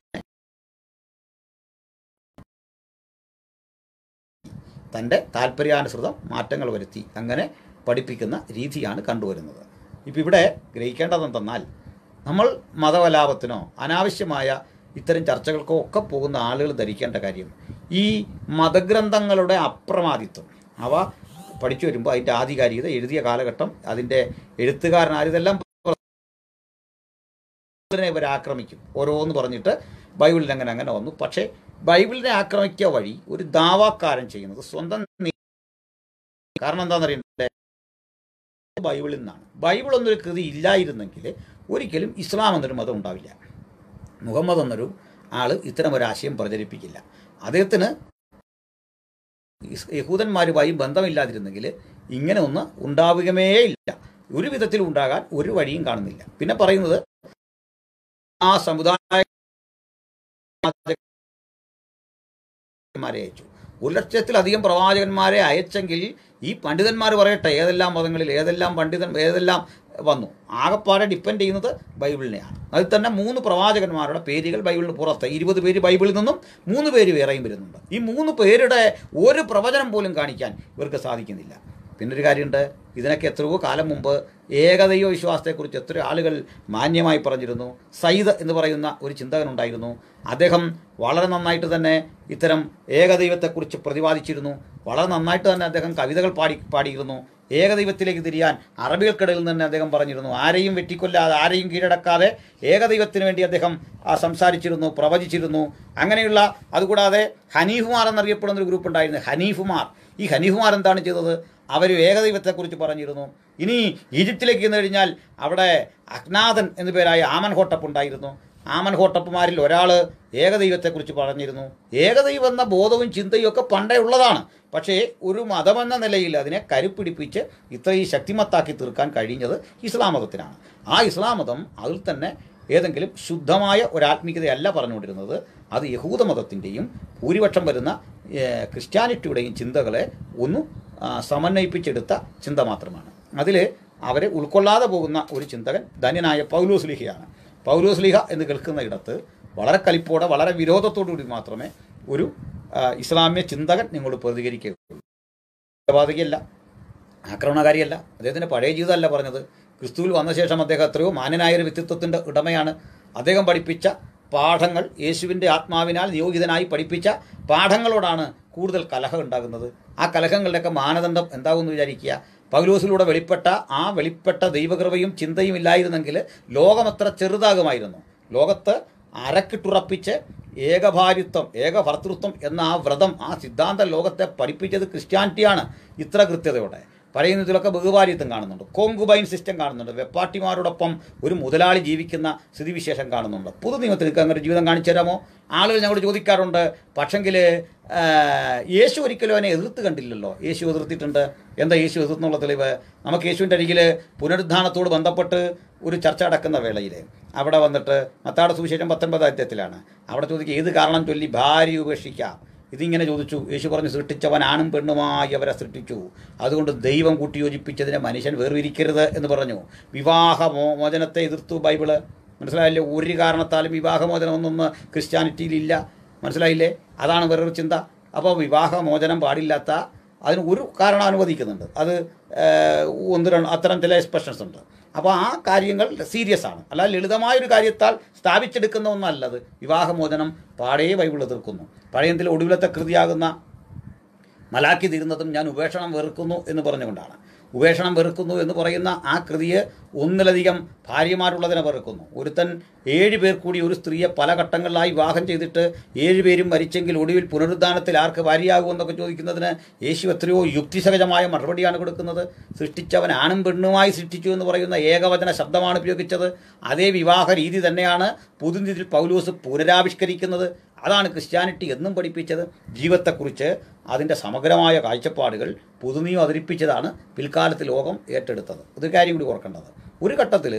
തൻ്റെ താല്പര്യാനുസൃതം മാറ്റങ്ങൾ വരുത്തി അങ്ങനെ പഠിപ്പിക്കുന്ന രീതിയാണ് കണ്ടുവരുന്നത് ഇപ്പം ഇവിടെ ഗ്രഹിക്കേണ്ടതെന്തെന്നാൽ നമ്മൾ മതകലാപത്തിനോ അനാവശ്യമായ ഇത്തരം ചർച്ചകൾക്കോ ഒക്കെ പോകുന്ന ആളുകൾ ധരിക്കേണ്ട കാര്യം ഈ മതഗ്രന്ഥങ്ങളുടെ അപ്രമാദിത്വം അവ പഠിച്ചു വരുമ്പോൾ അതിൻ്റെ ആധികാരികത എഴുതിയ കാലഘട്ടം അതിൻ്റെ എഴുത്തുകാരനാർ ഇതെല്ലാം ബൈബിളിനെ ഇവർ ആക്രമിക്കും ഓരോന്ന് പറഞ്ഞിട്ട് ബൈബിളിൽ അങ്ങനെ അങ്ങനെ വന്നു പക്ഷേ ബൈബിളിനെ ആക്രമിക്കുക വഴി ഒരു ദാവാക്കാരൻ ചെയ്യുന്നത് സ്വന്തം നീ- കാരണം എന്താണെന്നറിയണ്ടേ ബൈബിളിൽ നിന്നാണ് ബൈബിൾ എന്നൊരു കൃതി ഇല്ലായിരുന്നെങ്കിൽ ഒരിക്കലും ഇസ്ലാം എന്നൊരു മതം ഉണ്ടാവില്ല മുഹമ്മദ് എന്നൊരു ആൾ ഇത്തരം ഒരു ആശയം പ്രചരിപ്പിക്കില്ല അദ്ദേഹത്തിന് ഇസ് യഹൂദന്മാരുമായും ബന്ധമില്ലാതിരുന്നെങ്കിൽ ഇങ്ങനെ ഒന്ന് ഉണ്ടാവുകമേ ഇല്ല ഒരു വിധത്തിലും ഉണ്ടാകാൻ ഒരു വഴിയും കാണുന്നില്ല പിന്നെ പറയുന്നത് ആ സമുദായ അയച്ചു ഒരു ലക്ഷത്തിലധികം പ്രവാചകന്മാരെ അയച്ചെങ്കിൽ ഈ പണ്ഡിതന്മാർ പറയട്ടെ ഏതെല്ലാം മതങ്ങളിൽ ഏതെല്ലാം പണ്ഡിതൻ ഏതെല്ലാം വന്നു ആകപ്പാടെ ഡിപ്പെൻഡ് ചെയ്യുന്നത് ബൈബിളിനെയാണ് അതിൽ തന്നെ മൂന്ന് പ്രവാചകന്മാരുടെ പേരുകൾ ബൈബിളിന് പുറത്ത് ഇരുപത് പേര് ബൈബിളിൽ നിന്നും മൂന്ന് പേര് വേറെയും വരുന്നുണ്ട് ഈ മൂന്ന് പേരുടെ ഒരു പ്രവചനം പോലും കാണിക്കാൻ ഇവർക്ക് സാധിക്കുന്നില്ല പിന്നൊരു കാര്യമുണ്ട് ഇതിനൊക്കെ എത്രയോ കാലം മുമ്പ് ഏകദൈവ വിശ്വാസത്തെക്കുറിച്ച് എത്രയോ ആളുകൾ മാന്യമായി പറഞ്ഞിരുന്നു സയ്യിദ് എന്ന് പറയുന്ന ഒരു ചിന്തകനുണ്ടായിരുന്നു അദ്ദേഹം വളരെ നന്നായിട്ട് തന്നെ ഇത്തരം ഏകദൈവത്തെക്കുറിച്ച് പ്രതിപാദിച്ചിരുന്നു വളരെ നന്നായിട്ട് തന്നെ അദ്ദേഹം കവിതകൾ പാടി പാടിയിരുന്നു ഏകദൈവത്തിലേക്ക് തിരിയാൻ അറബികൾക്കിടയിൽ നിന്ന് തന്നെ അദ്ദേഹം പറഞ്ഞിരുന്നു ആരെയും വെട്ടിക്കൊല്ലാതെ ആരെയും കീഴടക്കാതെ ഏകദൈവത്തിന് വേണ്ടി അദ്ദേഹം ആ, സംസാരിച്ചിരുന്നു പ്രവചിച്ചിരുന്നു അങ്ങനെയുള്ള അതുകൂടാതെ ഹനീഫുമാർ എന്നറിയപ്പെടുന്ന ഒരു ഗ്രൂപ്പ് ഉണ്ടായിരുന്നു ഹനീഫുമാർ ഈ ഹനീഫുമാർ എന്താണ് ചെയ്തത് അവർ ഏകദൈവത്തെക്കുറിച്ച് പറഞ്ഞിരുന്നു ഇനി ഈജിപ്തിലേക്ക് ചെന്ന് കഴിഞ്ഞാൽ അവിടെ അജ്ഞാതൻ എന്നു പേരായ ആമൻ ഹോട്ടപ്പ് ഉണ്ടായിരുന്നു ആമൻ ഹോട്ടപ്പുമാരിൽ ഒരാൾ ഏകദൈവത്തെക്കുറിച്ച് പറഞ്ഞിരുന്നു ഏകദൈവം എന്ന ബോധവും ചിന്തയും ഒക്കെ പണ്ടേ ഉള്ളതാണ് പക്ഷേ ഒരു മതമെന്ന നിലയിൽ അതിനെ കരുപ്പിടിപ്പിച്ച് ഇത്രയും ശക്തിമത്താക്കി തീർക്കാൻ കഴിഞ്ഞത് ഇസ്ലാം മതത്തിനാണ് ആ ഇസ്ലാം മതം അതിൽ തന്നെ ഏതെങ്കിലും ശുദ്ധമായ ഒരാത്മീയതയല്ല പറഞ്ഞുകൊണ്ടിരുന്നത് അത് യഹൂദ മതത്തിൻ്റെയും ഭൂരിപക്ഷം വരുന്ന ഏഹ്, ക്രിസ്ത്യാനിറ്റിയുടെയും ചിന്തകളെ ഒന്ന് ആ, സമന്വയിപ്പിച്ചെടുത്ത ചിന്ത മാത്രമാണ് അതിൽ അവരെ ഉൾക്കൊള്ളാതെ പോകുന്ന ഒരു ചിന്തകൻ ധന്യനായ പൗലോസ്ലിഹയാണ് പൗലോസ്ലിഹ എന്ന് കേൾക്കുന്ന ഇടത്ത് വളരെ കലിപ്പോടെ വളരെ വിരോധത്തോടു കൂടി മാത്രമേ ഒരു ആ, ഇസ്ലാമ്യ ചിന്തകൻ നിങ്ങളോട് പ്രതികരിക്കുകയുള്ളൂ കൊലപാതകയല്ല ആക്രമണകാരിയല്ല അദ്ദേഹത്തിൻ്റെ പഴയ ജീവിതമല്ല പറഞ്ഞത് ക്രിസ്തുവിൽ വന്ന ശേഷം അദ്ദേഹം എത്രയോ മാന്യനായ ഒരു വ്യക്തിത്വത്തിൻ്റെ ഉടമയാണ് അദ്ദേഹം പഠിപ്പിച്ച പാഠങ്ങൾ യേശുവിൻ്റെ ആത്മാവിനാൽ നിയോഗിതനായി പഠിപ്പിച്ച പാഠങ്ങളോടാണ് കൂടുതൽ കലഹം ഉണ്ടാകുന്നത് ആ കലഹങ്ങളുടെയൊക്കെ മാനദണ്ഡം എന്താകുമെന്ന് വിചാരിക്കുക പൗലോസിലൂടെ വെളിപ്പെട്ട ആ വെളിപ്പെട്ട ദൈവകൃപയും ചിന്തയും ഇല്ലായിരുന്നെങ്കിൽ ലോകമത്ര ചെറുതാകുമായിരുന്നു ലോകത്ത് അരക്കിട്ടുറപ്പിച്ച് ഏകഭാരിത്വം ഏകഭർത്തൃത്വം എന്ന ആ വ്രതം ആ സിദ്ധാന്ത ലോകത്തെ പഠിപ്പിച്ചത് ക്രിസ്ത്യാനിറ്റിയാണ് ഇത്ര കൃത്യതയോടെ പഴയ നിയമത്തിലൊക്കെ ബഹുഭാരിത്വം കാണുന്നുണ്ട് കോങ്കുബൈൻ സിസ്റ്റം കാണുന്നുണ്ട് വെപ്പാട്ടിമാരോടൊപ്പം ഒരു മുതലാളി ജീവിക്കുന്ന സ്ഥിതിവിശേഷം കാണുന്നുണ്ട് പുതു നിയമത്തിൽ നിങ്ങൾക്ക് അങ്ങനെ ഒരു ജീവിതം കാണിച്ചു തരാമോ ആളുകൾ ഞങ്ങളോട് ചോദിക്കാറുണ്ട് പക്ഷെങ്കിൽ യേശു ഒരിക്കലും അവനെ എതിർത്ത് കണ്ടില്ലല്ലോ യേശു എതിർത്തിട്ടുണ്ട് എന്താ യേശു എതിർന്നുള്ള തെളിവ് നമുക്ക് യേശുവിൻ്റെ അരികിൽ പുനരുദ്ധാനത്തോട് ബന്ധപ്പെട്ട് ഒരു ചർച്ച നടക്കുന്ന വേളയിൽ അവിടെ വന്നിട്ട് മത്താട് സുവിശേഷം പത്തൊൻപതാം അധ്യായത്തിലാണ് അവിടെ ചോദിക്കുക ഏത് കാരണം ചൊല്ലി ഭാര്യ ഉപേക്ഷിക്കാം ഇതിങ്ങനെ ചോദിച്ചു യേശു പറഞ്ഞു സൃഷ്ടിച്ചവൻ ആണും പെണ്ണുമായി അവരെ സൃഷ്ടിച്ചു അതുകൊണ്ട് ദൈവം കൂട്ടിയോജിപ്പിച്ചതിനെ മനുഷ്യൻ വേർതിരിക്കരുത് എന്ന് പറഞ്ഞു വിവാഹ മോ- മോചനത്തെ എതിർത്തു ബൈബിള് മനസ്സിലായില്ലേ ഒരു കാരണത്താലും വിവാഹമോചനം ഒന്നും ക്രിസ്ത്യാനിറ്റിയിലില്ല മനസ്സിലായില്ലേ അതാണ് വേറൊരു ചിന്ത അപ്പോൾ വിവാഹമോചനം പാടില്ലാത്ത അതിന് ഒരു കാരണം അനുവദിക്കുന്നുണ്ട് അത് ഏഹ്, ഒന്ന് രണ്ട് അത്തരം ചില എക്സ്പ്രഷൻസ് ഉണ്ട് അപ്പോൾ ആ കാര്യങ്ങൾ സീരിയസ് ആണ് അല്ല ലളിതമായൊരു കാര്യത്താൽ സ്ഥാപിച്ചെടുക്കുന്ന ഒന്നല്ലത് വിവാഹമോചനം പാടേ ബൈബിൾ എതിർക്കുന്നു പഴയതിൽ ഒടുവിലത്തെ കൃതിയാകുന്ന മലാക്കി തീരുന്നതും ഞാൻ ഉപേക്ഷണം വെറുക്കുന്നു എന്ന് പറഞ്ഞുകൊണ്ടാണ് ഉപേക്ഷണം വെറുക്കുന്നു എന്ന് പറയുന്ന ആ കൃതിയെ ഒന്നിലധികം ഭാര്യമാരുള്ളതിനെ വെറുക്കുന്നു ഒരുത്തൻ ഏഴ് പേർ കൂടി ഒരു സ്ത്രീയെ പല ഘട്ടങ്ങളിലായി വിവാഹം ചെയ്തിട്ട് ഏഴ് പേരും മരിച്ചെങ്കിൽ ഒടുവിൽ പുനരുദ്ധാനത്തിൽ ആർക്ക് ഭാര്യയാകുമെന്നൊക്കെ ചോദിക്കുന്നതിന് യേശു എത്രയോ യുക്തിസഹജമായ മറുപടിയാണ് കൊടുക്കുന്നത് സൃഷ്ടിച്ചവൻ ആണും പെണ്ണുമായി സൃഷ്ടിച്ചു എന്ന് പറയുന്ന ഏകവചന ശബ്ദമാണ് ഉപയോഗിച്ചത് അതേ വിവാഹ രീതി തന്നെയാണ് പുതുനിതിൽ പൗലൂസ് പുനരാവിഷ്കരിക്കുന്നത് അതാണ് ക്രിസ്ത്യാനിറ്റി എന്നും പഠിപ്പിച്ചത് ജീവിതത്തെക്കുറിച്ച് അതിൻ്റെ സമഗ്രമായ കാഴ്ചപ്പാടുകൾ പുതുനിയം അവതരിപ്പിച്ചതാണ് പിൽക്കാലത്ത് ലോകം ഏറ്റെടുത്തത് ഒരു കാര്യം കൂടി ഓർക്കേണ്ടത് ഒരു ഘട്ടത്തിൽ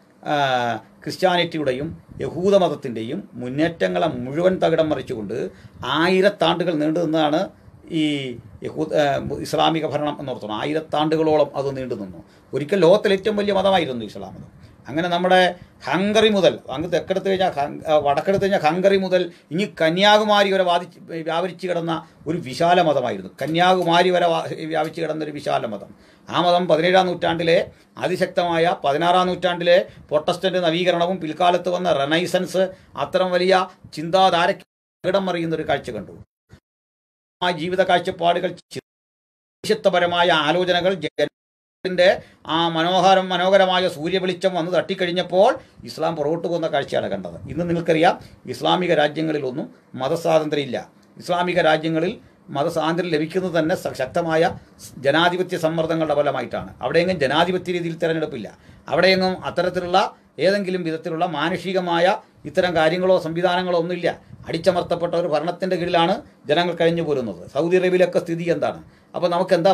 ക്രിസ്ത്യാനിറ്റിയുടെയും യഹൂദമതത്തിൻ്റെയും മുന്നേറ്റങ്ങളെ മുഴുവൻ തകിടം മറിച്ചുകൊണ്ട് ആയിരത്താണ്ടുകൾ നീണ്ടു നിന്നാണ് ഈ യഹൂദ ആ, ഇസ്ലാമിക ഭരണം എന്നോർത്തോണം ആയിരത്താണ്ടുകളോളം അത് നീണ്ടു നിന്നു ഒരിക്കൽ ലോകത്തിലെ ഏറ്റവും വലിയ മതമായിരുന്നു ഇസ്ലാം മതം അങ്ങനെ നമ്മുടെ ഹംഗറി മുതൽ അങ്ങ് തെക്കെടുത്ത് കഴിഞ്ഞാൽ ഹങ്- ആ, വടക്കെടുത്ത് കഴിഞ്ഞാൽ ഹംഗറി മുതൽ ഇനി കന്യാകുമാരി വരെ വാദിച്ച് വ്യാപരിച്ച് കിടന്ന ഒരു വിശാല മതമായിരുന്നു കന്യാകുമാരി വരെ വാ- വ്യാപിച്ച് കിടന്ന ഒരു വിശാല മതം ആ മതം പതിനേഴാം നൂറ്റാണ്ടിലെ അതിശക്തമായ പതിനാറാം നൂറ്റാണ്ടിലെ പ്രൊട്ടസ്റ്റന്റ് നവീകരണവും പിൽക്കാലത്ത് വന്ന റെനൈസൻസ് അത്തരം വലിയ ചിന്താധാരയ്ക്ക് ഇടം മറിയുന്ന ഒരു കാഴ്ച കണ്ടു ആ ജീവിത കാഴ്ചപ്പാടുകൾ മനുഷ്യത്വപരമായ ആലോചനകൾ ജനത്തിന്റെ ആ മനോഹരം മനോഹരമായ സൂര്യവെളിച്ചം വന്ന് തട്ടിക്കഴിഞ്ഞപ്പോൾ ഇസ്ലാം പുറകോട്ട് പോകുന്ന കാഴ്ചയാണ് കണ്ടത് ഇന്ന് നിങ്ങൾക്കറിയാം ഇസ്ലാമിക രാജ്യങ്ങളിലൊന്നും മതസ്വാതന്ത്ര്യം ഇല്ല ഇസ്ലാമിക രാജ്യങ്ങളിൽ മതസ്വാതന്ത്ര്യം ലഭിക്കുന്നത് തന്നെ സ- ശക്തമായ സ് ജനാധിപത്യ സമ്മർദ്ദങ്ങളുടെ ഫലമായിട്ടാണ് അവിടെയെങ്ങും ജനാധിപത്യ രീതിയിൽ തിരഞ്ഞെടുപ്പില്ല അവിടെയെങ്ങും അത്തരത്തിലുള്ള ഏതെങ്കിലും വിധത്തിലുള്ള മാനുഷികമായ ഇത്തരം കാര്യങ്ങളോ സംവിധാനങ്ങളോ ഒന്നുമില്ല അടിച്ചമർത്തപ്പെട്ട ഒരു ഭരണത്തിൻ്റെ കീഴിലാണ് ജനങ്ങൾ കഴിഞ്ഞു പോരുന്നത് സൗദി അറേബ്യയിലൊക്കെ സ്ഥിതി എന്താണ് അപ്പോൾ നമുക്ക് എന്താ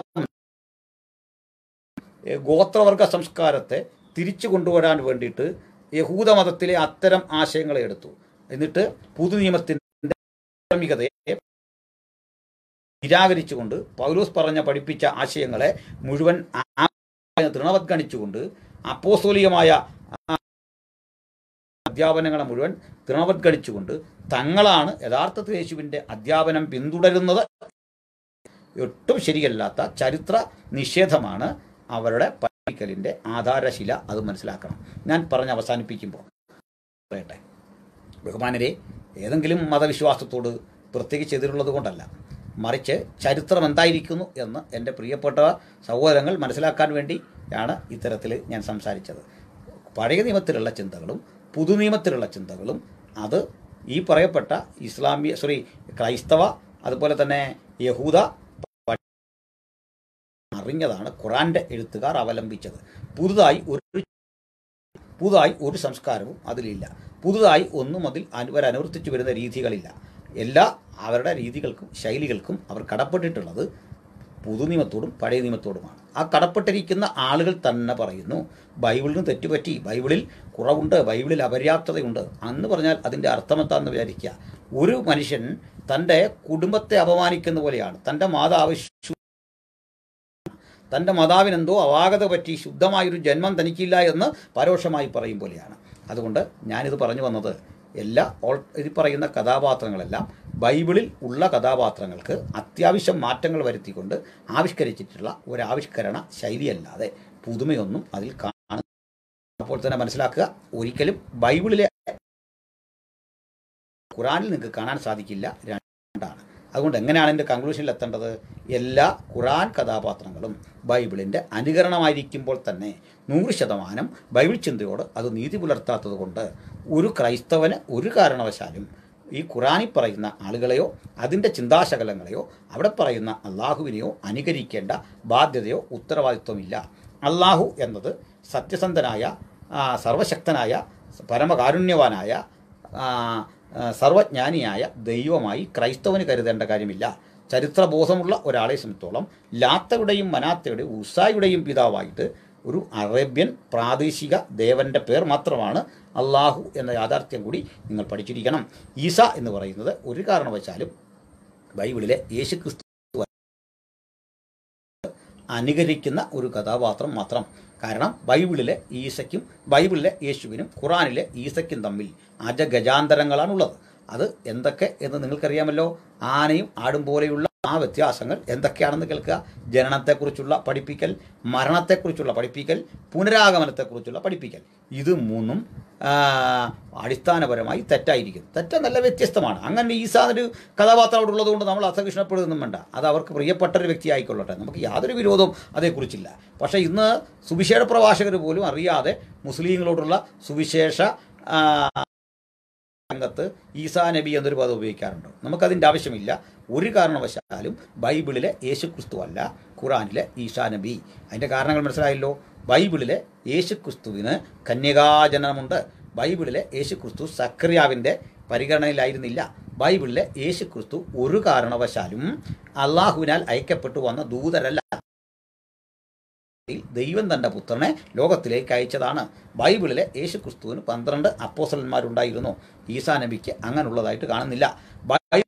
ഏ, ഗോത്രവർഗ സംസ്കാരത്തെ തിരിച്ചു കൊണ്ടുവരാൻ വേണ്ടിയിട്ട് യഹൂദമതത്തിലെ അത്തരം ആശയങ്ങളെ എടുത്തു എന്നിട്ട് പുതുനിയമത്തിൻ്റെ ധാർമ്മികതയെ നിരാകരിച്ചുകൊണ്ട് പൗലോസ് പറഞ്ഞ പഠിപ്പിച്ച ആശയങ്ങളെ മുഴുവൻ ആ- തൃണവത്ഗണിച്ചുകൊണ്ട് അപ്പോസ്തോലികമായ ആ അധ്യാപനങ്ങളെ മുഴുവൻ തൃണവത്ഗണിച്ചുകൊണ്ട് തങ്ങളാണ് യഥാർത്ഥത്തിൽ യേശുവിൻ്റെ അധ്യാപനം പിന്തുടരുന്നത് ഒട്ടും ശരിയല്ലാത്ത ചരിത്ര നിഷേധമാണ് അവരുടെ പഠിക്കലിൻ്റെ ആധാരശില അത് മനസ്സിലാക്കണം ഞാൻ പറഞ്ഞ് അവസാനിപ്പിക്കുമ്പോൾ പറയട്ടെ ബഹുമാനരെ ഏതെങ്കിലും മതവിശ്വാസത്തോട് പ്രത്യേകിച്ച് എതിരുള്ളത് കൊണ്ടല്ല മറിച്ച് ചരിത്രം എന്തായിരിക്കുന്നു എന്ന് എൻ്റെ പ്രിയപ്പെട്ട സഹോദരങ്ങൾ മനസ്സിലാക്കാൻ വേണ്ടിയാണ് ഇത്തരത്തിൽ ഞാൻ സംസാരിച്ചത് പഴയ നിയമത്തിലുള്ള ചിന്തകളും പുതുനിയമത്തിലുള്ള ചിന്തകളും അത് ഈ പറയപ്പെട്ട ഇസ്ലാമിയ സോറി ക്രൈസ്തവ അതുപോലെ തന്നെ യഹൂദ അറിഞ്ഞതാണ് ഖുറാന്റെ എഴുത്തുകാർ അവലംബിച്ചത് പുതുതായി ഒരു പുതുതായി ഒരു സംസ്കാരവും അതിലില്ല പുതുതായി ഒന്നും അതിൽ അവർ അനുവർത്തിച്ചു വരുന്ന രീതികളില്ല എല്ലാ അവരുടെ രീതികൾക്കും ശൈലികൾക്കും അവർ കടപ്പെട്ടിട്ടുള്ളത് പുതുനിയമത്തോടും പഴയ നിയമത്തോടുമാണ് ആ കടപ്പെട്ടിരിക്കുന്ന ആളുകൾ തന്നെ പറയുന്നു ബൈബിളിന് തെറ്റുപറ്റി ബൈബിളിൽ കുറവുണ്ട് ബൈബിളിൽ അപര്യാപ്തതയുണ്ട് അന്ന് പറഞ്ഞാൽ അതിൻ്റെ അർത്ഥമെത്താന്ന് വിചാരിക്കുക ഒരു മനുഷ്യൻ തൻ്റെ കുടുംബത്തെ അപമാനിക്കുന്ന പോലെയാണ് തൻ്റെ മാതാവ് ശു- തൻ്റെ മാതാവിനെന്തോ അവാഗത പറ്റി ശുദ്ധമായൊരു ജന്മം തനിക്കില്ല എന്ന് പരോക്ഷമായി പറയും പോലെയാണ് അതുകൊണ്ട് ഞാനിത് പറഞ്ഞു വന്നത് എല്ലാ ഓൾ ഇത് പറയുന്ന കഥാപാത്രങ്ങളെല്ലാം ബൈബിളിൽ ഉള്ള കഥാപാത്രങ്ങൾക്ക് അത്യാവശ്യം മാറ്റങ്ങൾ വരുത്തിക്കൊണ്ട് ആവിഷ്കരിച്ചിട്ടുള്ള ഒരു ആവിഷ്കരണ ശൈലിയല്ലാതെ പുതുമയൊന്നും അതിൽ കാണും അപ്പോൾ തന്നെ മനസ്സിലാക്കുക ഒരിക്കലും ബൈബിളിലെ ഖുറാനിൽ നിങ്ങൾക്ക് കാണാൻ സാധിക്കില്ല രണ്ടാണ് അതുകൊണ്ട് എങ്ങനെയാണ് എൻ്റെ കൺക്ലൂഷനിൽ എത്തേണ്ടത് എല്ലാ ഖുറാൻ കഥാപാത്രങ്ങളും ബൈബിളിൻ്റെ അനുകരണമായിരിക്കുമ്പോൾ തന്നെ നൂറ് ശതമാനം ബൈബിൾ ചിന്തയോട് അത് നീതി പുലർത്താത്തത് കൊണ്ട് ഒരു ക്രൈസ്തവന് ഒരു കാരണവശാലും ഈ ഖുറാനിൽ പറയുന്ന ആളുകളെയോ അതിൻ്റെ ചിന്താശകലങ്ങളെയോ അവിടെ പറയുന്ന അള്ളാഹുവിനെയോ അനുകരിക്കേണ്ട ബാധ്യതയോ ഉത്തരവാദിത്വമില്ല അള്ളാഹു എന്നത് സത്യസന്ധനായ ആ, സർവശക്തനായ പരമകാരുണ്യവാനായ ആ, ആ, സർവജ്ഞാനിയായ ദൈവമായി ക്രൈസ്തവന് കരുതേണ്ട കാര്യമില്ല ചരിത്രബോധമുള്ള ഒരാളെ സംബന്ധിച്ചോളം ലാത്തയുടെയും മനാത്തയുടെയും ഉസായുടെയും പിതാവായിട്ട് ഒരു അറേബ്യൻ പ്രാദേശിക ദേവന്റെ പേർ മാത്രമാണ് അള്ളാഹു എന്ന യാഥാർത്ഥ്യം കൂടി നിങ്ങൾ പഠിച്ചിരിക്കണം ഈസ എന്ന് പറയുന്നത് ഒരു കാരണവശാലും ബൈബിളിലെ യേശുക്രിസ്തു അനുകരിക്കുന്ന ഒരു കഥാപാത്രം മാത്രം കാരണം ബൈബിളിലെ ഈസയ്ക്കും ബൈബിളിലെ യേശുവിനും ഖുറാനിലെ ഈസയ്ക്കും തമ്മിൽ അജഗജാന്തരങ്ങളാണുള്ളത് അത് എന്തൊക്കെ എന്ന് നിങ്ങൾക്കറിയാമല്ലോ ആനയും ആടും പോലെയുള്ള ആ വ്യത്യാസങ്ങൾ എന്തൊക്കെയാണെന്ന് കേൾക്കുക ജനനത്തെക്കുറിച്ചുള്ള പഠിപ്പിക്കൽ മരണത്തെക്കുറിച്ചുള്ള പഠിപ്പിക്കൽ പുനരാഗമനത്തെക്കുറിച്ചുള്ള പഠിപ്പിക്കൽ ഇത് മൂന്നും ആ, അടിസ്ഥാനപരമായി തെറ്റായിരിക്കും തെറ്റെന്നല്ല വ്യത്യസ്തമാണ് അങ്ങനെ ഈസാ ഒരു കഥാപാത്രം അവിടെ ഉള്ളതുകൊണ്ട് നമ്മൾ അസഹിഷ്ണപ്പെടുകയൊന്നും വേണ്ട അത് അവർക്ക് പ്രിയപ്പെട്ട ഒരു വ്യക്തി ആയിക്കൊള്ളട്ടെ നമുക്ക് യാതൊരു വിരോധവും അതേക്കുറിച്ചില്ല പക്ഷേ ഇന്ന് സുവിശേഷ പ്രഭാഷകർ പോലും അറിയാതെ മുസ്ലിങ്ങളോടുള്ള സുവിശേഷ ആ, രംഗത്ത് ഈസാ നബി എന്നൊരു പദം ഉപയോഗിക്കാറുണ്ട് നമുക്കതിൻ്റെ ആവശ്യമില്ല ഒരു കാരണവശാലും ബൈബിളിലെ യേശുക്രിസ്തു അല്ല ഖുറാനിലെ ഈശാ നബി അതിൻ്റെ കാരണങ്ങൾ മനസ്സിലായല്ലോ ബൈബിളിലെ യേശുക്രിസ്തുവിന് കന്യകാജനനമുണ്ട് ബൈബിളിലെ യേശുക്രിസ്തു സക്രിയാവിൻ്റെ പരിഗണനയിലായിരുന്നില്ല ബൈബിളിലെ യേശുക്രിസ്തു ഒരു കാരണവശാലും അള്ളാഹുവിനാൽ അയക്കപ്പെട്ടു വന്ന ദൂതരല്ല ദൈവം തന്റെ പുത്രനെ ലോകത്തിലേക്ക് അയച്ചതാണ് ബൈബിളിലെ യേശു ക്രിസ്തുവിന് പന്ത്രണ്ട് അപ്പോസലന്മാരുണ്ടായിരുന്നു ഈസാ നബിക്ക് അങ്ങനെയുള്ളതായിട്ട് കാണുന്നില്ല ബൈ-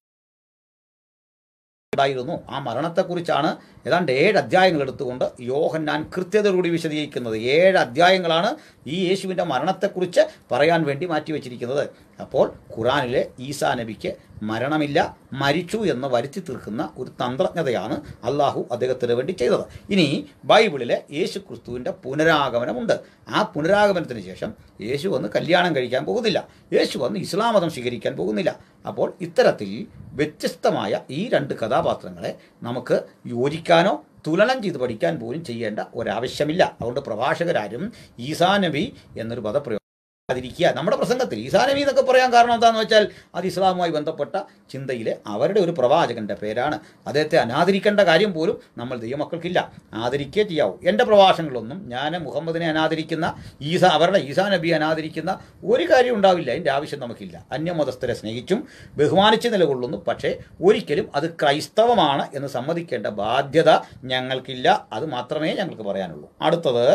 ഉണ്ടായിരുന്നു ആ മരണത്തെക്കുറിച്ചാണ് ഏതാണ്ട് ഏഴ് അധ്യായങ്ങൾ എടുത്തുകൊണ്ട് യോഹന്നാൻ കൃത്യതയോടുകൂടി വിശദീകരിക്കുന്നത് ഏഴ് അധ്യായങ്ങളാണ് ഈ യേശുവിൻ്റെ മരണത്തെക്കുറിച്ച് പറയാൻ വേണ്ടി മാറ്റിവെച്ചിരിക്കുന്നത് അപ്പോൾ ഖുറാനിലെ ഈസാ നബിക്ക് മരണമില്ല മരിച്ചു എന്ന് വരുത്തി തീർക്കുന്ന ഒരു തന്ത്രജ്ഞതയാണ് അള്ളാഹു അദ്ദേഹത്തിന് വേണ്ടി ചെയ്തത് ഇനി ബൈബിളിലെ യേശു ക്രിസ്തുവിൻ്റെ പുനരാഗമനമുണ്ട് ആ പുനരാഗമനത്തിന് ശേഷം യേശു വന്ന് കല്യാണം കഴിക്കാൻ പോകുന്നില്ല യേശു വന്ന് ഇസ്ലാം മതം സ്വീകരിക്കാൻ പോകുന്നില്ല അപ്പോൾ ഇത്തരത്തിൽ വ്യത്യസ്തമായ ഈ രണ്ട് കഥാപാത്രങ്ങളെ നമുക്ക് യോജിക്കാനോ തുലനം ചെയ്ത് പഠിക്കാൻ പോലും ചെയ്യേണ്ട ഒരാവശ്യമില്ല അതുകൊണ്ട് പ്രഭാഷകരാരും ഈസാ നബി എന്നൊരു പദപ്രയോഗം ാതിരിക്കുക നമ്മുടെ പ്രസംഗത്തിൽ ഈസാ നബി എന്നൊക്കെ പറയാൻ കാരണം എന്താണെന്ന് വെച്ചാൽ അത് ഇസ്ലാമുമായി ബന്ധപ്പെട്ട ചിന്തയിലെ അവരുടെ ഒരു പ്രവാചകന്റെ പേരാണ് അദ്ദേഹത്തെ അനാദരിക്കേണ്ട കാര്യം പോലും നമ്മൾ ദൈവമക്കൾക്കില്ല ആദരിക്കേ ചെയ്യാവൂ എൻ്റെ പ്രഭാഷണങ്ങളൊന്നും ഞാൻ മുഹമ്മദിനെ അനാദരിക്കുന്ന ഈസ അവരുടെ ഈസാ നബി അനാദരിക്കുന്ന ഒരു കാര്യം ഉണ്ടാവില്ല അതിൻ്റെ ആവശ്യം നമുക്കില്ല അന്യമതസ്ഥരെ സ്നേഹിച്ചും ബഹുമാനിച്ച് നിലകൊള്ളുന്നു പക്ഷേ ഒരിക്കലും അത് ക്രൈസ്തവമാണ് എന്ന് സമ്മതിക്കേണ്ട ബാധ്യത ഞങ്ങൾക്കില്ല അത് മാത്രമേ ഞങ്ങൾക്ക് പറയാനുള്ളൂ അടുത്തത്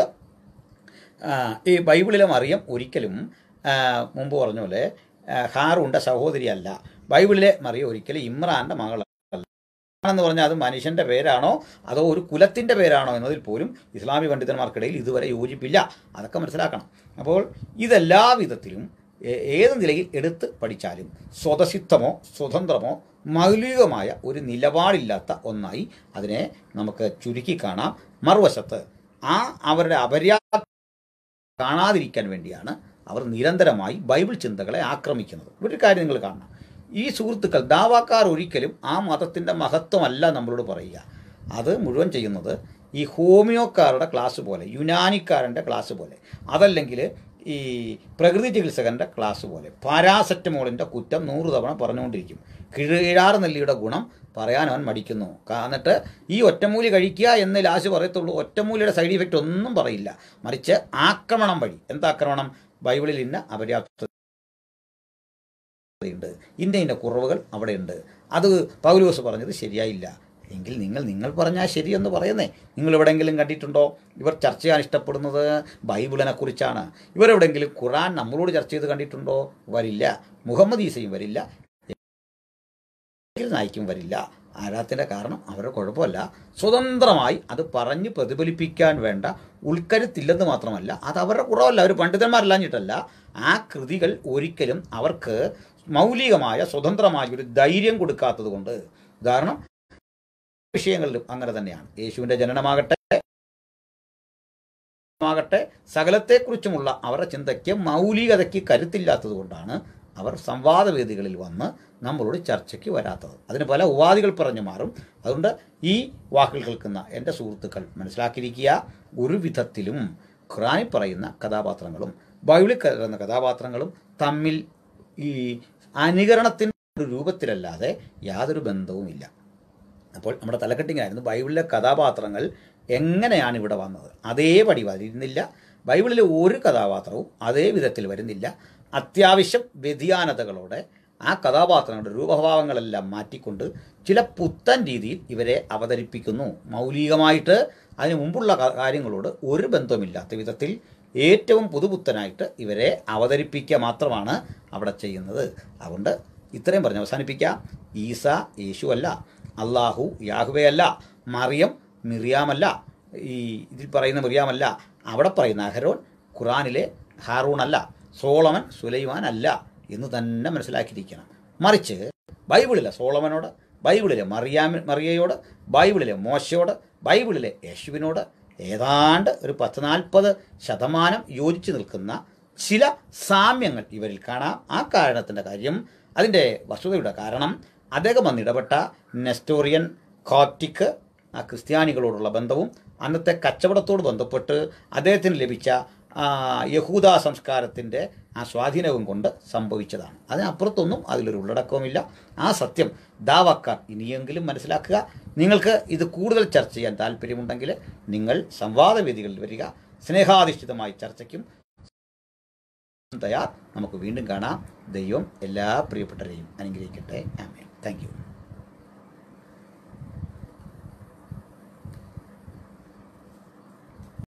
ആ, ഈ ബൈബിളിലെ മറിയം ഒരിക്കലും ആ, മുമ്പ് പറഞ്ഞ പോലെ ആ, ഹാറൂൻ്റെ സഹോദരിയല്ല ബൈബിളിലെ മറിയം ഒരിക്കലും ഇമ്രാൻ്റെ മകളല്ല എന്ന് പറഞ്ഞാൽ അത് മനുഷ്യൻ്റെ പേരാണോ അതോ ഒരു കുലത്തിൻ്റെ പേരാണോ എന്നതിൽ പോലും ഇസ്ലാമി പണ്ഡിതന്മാർക്കിടയിൽ ഇതുവരെ യോജിപ്പില്ല അതൊക്കെ മനസ്സിലാക്കണം അപ്പോൾ ഇതെല്ലാ വിധത്തിലും ഏ- ഏത് നിലയിൽ എടുത്ത് പഠിച്ചാലും സ്വതസിദ്ധമോ സ്വതന്ത്രമോ മൗലികമായ ഒരു നിലപാടില്ലാത്ത ഒന്നായി അതിനെ നമുക്ക് ചുരുക്കി കാണാം മറുവശത്ത് ആ അവരുടെ അപര്യാപ്ത കാണാതിരിക്കാൻ വേണ്ടിയാണ് അവർ നിരന്തരമായി ബൈബിൾ ചിന്തകളെ ആക്രമിക്കുന്നത് ഒരു കാര്യം നിങ്ങൾ കാണണം ഈ സുഹൃത്തുക്കൾ ദാവാക്കാർ ഒരിക്കലും ആ മതത്തിൻ്റെ മഹത്വമല്ല നമ്മളോട് പറയുക അത് മുഴുവൻ ചെയ്യുന്നത് ഈ ഹോമിയോക്കാരുടെ ക്ലാസ് പോലെ യുനാനിക്കാരൻ്റെ ക്ലാസ് പോലെ അതല്ലെങ്കിൽ ഈ പ്രകൃതി ചികിത്സകൻ്റെ ക്ലാസ് പോലെ പാരാസെറ്റമോളിൻ്റെ കുറ്റം നൂറ് തവണ പറഞ്ഞുകൊണ്ടിരിക്കും കിഴാറ് നെല്ലിയുടെ ഗുണം പറയാൻ അവൻ മടിക്കുന്നു കാ- എന്നിട്ട് ഈ ഒറ്റമൂലി കഴിക്കുക എന്ന് ലാശ് പറയത്തുള്ളൂ ഒറ്റമൂലിയുടെ സൈഡ് ഇഫക്റ്റ് ഒന്നും പറയില്ല മറിച്ച് ആക്രമണം വഴി എന്താ ആക്രമണം ബൈബിളിൽ ഇന്ന അപര്യാപ്ത ഉണ്ട് ഇന്ന ഇന്ന കുറവുകൾ അവിടെയുണ്ട് അത് പൗലോസ് പറഞ്ഞത് ശരിയായില്ല എങ്കിൽ നിങ്ങൾ നിങ്ങൾ പറഞ്ഞാൽ ശരിയെന്ന് പറയുന്നേ നിങ്ങൾ എവിടെയെങ്കിലും കണ്ടിട്ടുണ്ടോ ഇവർ ചർച്ച ചെയ്യാൻ ഇഷ്ടപ്പെടുന്നത് ബൈബിളിനെ കുറിച്ചാണ് ഇവരെവിടെയെങ്കിലും ഖുറാൻ നമ്മളോട് ചർച്ച ചെയ്ത് കണ്ടിട്ടുണ്ടോ വരില്ല മുഹമ്മദ് ഈസയും വരില്ല നായിക്കും വരില്ല ആരാത്തിൻ്റെ കാരണം അവരുടെ കുഴപ്പമല്ല സ്വതന്ത്രമായി അത് പറഞ്ഞ് പ്രതിഫലിപ്പിക്കാൻ വേണ്ട ഉൾക്കരുത്തില്ലെന്ന് മാത്രമല്ല അത് അവരുടെ കുറവല്ല അവർ പണ്ഡിതന്മാരല്ലാഞ്ഞിട്ടല്ല ആ കൃതികൾ ഒരിക്കലും അവർക്ക് മൗലികമായ സ്വതന്ത്രമായ ഒരു ധൈര്യം കൊടുക്കാത്തത് കൊണ്ട് ഉദാഹരണം വിഷയങ്ങളിലും അങ്ങനെ തന്നെയാണ് യേശുവിൻ്റെ ജനനമാകട്ടെ ആകട്ടെ സകലത്തെക്കുറിച്ചുമുള്ള അവരുടെ ചിന്തയ്ക്ക് മൗലികതയ്ക്ക് കരുത്തില്ലാത്തത് കൊണ്ടാണ് അവർ സംവാദവേദികളിൽ വന്ന് നമ്മളോട് ചർച്ചയ്ക്ക് വരാത്തത് അതിന് പല ഉപാധികൾ പറഞ്ഞു മാറും അതുകൊണ്ട് ഈ വാക്കുകൾ കേൾക്കുന്ന എൻ്റെ സുഹൃത്തുക്കൾ മനസ്സിലാക്കിയിരിക്കുക ഒരു വിധത്തിലും ഖുറാനിൽ പറയുന്ന കഥാപാത്രങ്ങളും ബൈബിളിൽ കരുതുന്ന കഥാപാത്രങ്ങളും തമ്മിൽ ഈ അനുകരണത്തിൻ്റെ ഒരു രൂപത്തിലല്ലാതെ യാതൊരു ബന്ധവുമില്ല അപ്പോൾ നമ്മുടെ തലക്കെട്ടിങ്ങായിരുന്നു ബൈബിളിലെ കഥാപാത്രങ്ങൾ എങ്ങനെയാണ് ഇവിടെ വന്നത് അതേപടി വരുന്നില്ല ബൈബിളിലെ ഒരു കഥാപാത്രവും അതേ വിധത്തിൽ വരുന്നില്ല അത്യാവശ്യം വ്യതിയാനതകളോടെ ആ കഥാപാത്രങ്ങളുടെ രൂപഭാവങ്ങളെല്ലാം മാറ്റിക്കൊണ്ട് ചില പുത്തൻ രീതിയിൽ ഇവരെ അവതരിപ്പിക്കുന്നു മൗലികമായിട്ട് അതിന് മുമ്പുള്ള ക- കാര്യങ്ങളോട് ഒരു ബന്ധവുമില്ലാത്ത വിധത്തിൽ ഏറ്റവും പുതുപുത്തനായിട്ട് ഇവരെ അവതരിപ്പിക്കുക മാത്രമാണ് അവിടെ ചെയ്യുന്നത് അതുകൊണ്ട് ഇത്രയും പറഞ്ഞ് അവസാനിപ്പിക്കാം ഈസ യേശു അല്ല അള്ളാഹു യാഹുവേ അല്ല മറിയം മിറിയാമല്ല ഈ ഇതിൽ പറയുന്ന മിറിയാമല്ല അവിടെ പറയുന്ന അഹരോൻ ഖുറാനിലെ ഹാറൂൺ അല്ല സോളമൻ സുലൈമാൻ അല്ല എന്ന് തന്നെ മനസ്സിലാക്കിയിരിക്കണം മറിച്ച് ബൈബിളിലെ സോളമനോട് ബൈബിളിലെ മറിയാമ മറിയയോട് ബൈബിളിലെ മോശയോട് ബൈബിളിലെ യേശുവിനോട് ഏതാണ്ട് ഒരു പത്ത് നാൽപ്പത് ശതമാനം യോജിച്ച് നിൽക്കുന്ന ചില സാമ്യങ്ങൾ ഇവരിൽ കാണാം ആ കാരണത്തിൻ്റെ കാര്യം അതിൻ്റെ വസ്തുതയുടെ കാരണം അദ്ദേഹം വന്ന് ഇടപെട്ട നെസ്റ്റോറിയൻ കോപ്റ്റിക് ആ ക്രിസ്ത്യാനികളോടുള്ള ബന്ധവും അന്നത്തെ കച്ചവടത്തോട് ബന്ധപ്പെട്ട് അദ്ദേഹത്തിന് ലഭിച്ച ആ, യഹൂദ സംസ്കാരത്തിൻ്റെ ആ സ്വാധീനവും കൊണ്ട് സംഭവിച്ചതാണ് അതിനപ്പുറത്തൊന്നും അതിലൊരു ഉള്ളടക്കവുമില്ല ആ സത്യം ദാവാക്കാർ ഇനിയെങ്കിലും മനസ്സിലാക്കുക നിങ്ങൾക്ക് ഇത് കൂടുതൽ ചർച്ച ചെയ്യാൻ താല്പര്യമുണ്ടെങ്കിൽ നിങ്ങൾ സംവാദവേദികളിൽ വരിക സ്നേഹാധിഷ്ഠിതമായി ചർച്ചയ്ക്കും തയ്യാർ നമുക്ക് വീണ്ടും കാണാം ദൈവം എല്ലാ പ്രിയപ്പെട്ടവരെയും അനുഗ്രഹിക്കട്ടെ ആമേൻ താങ്ക് യു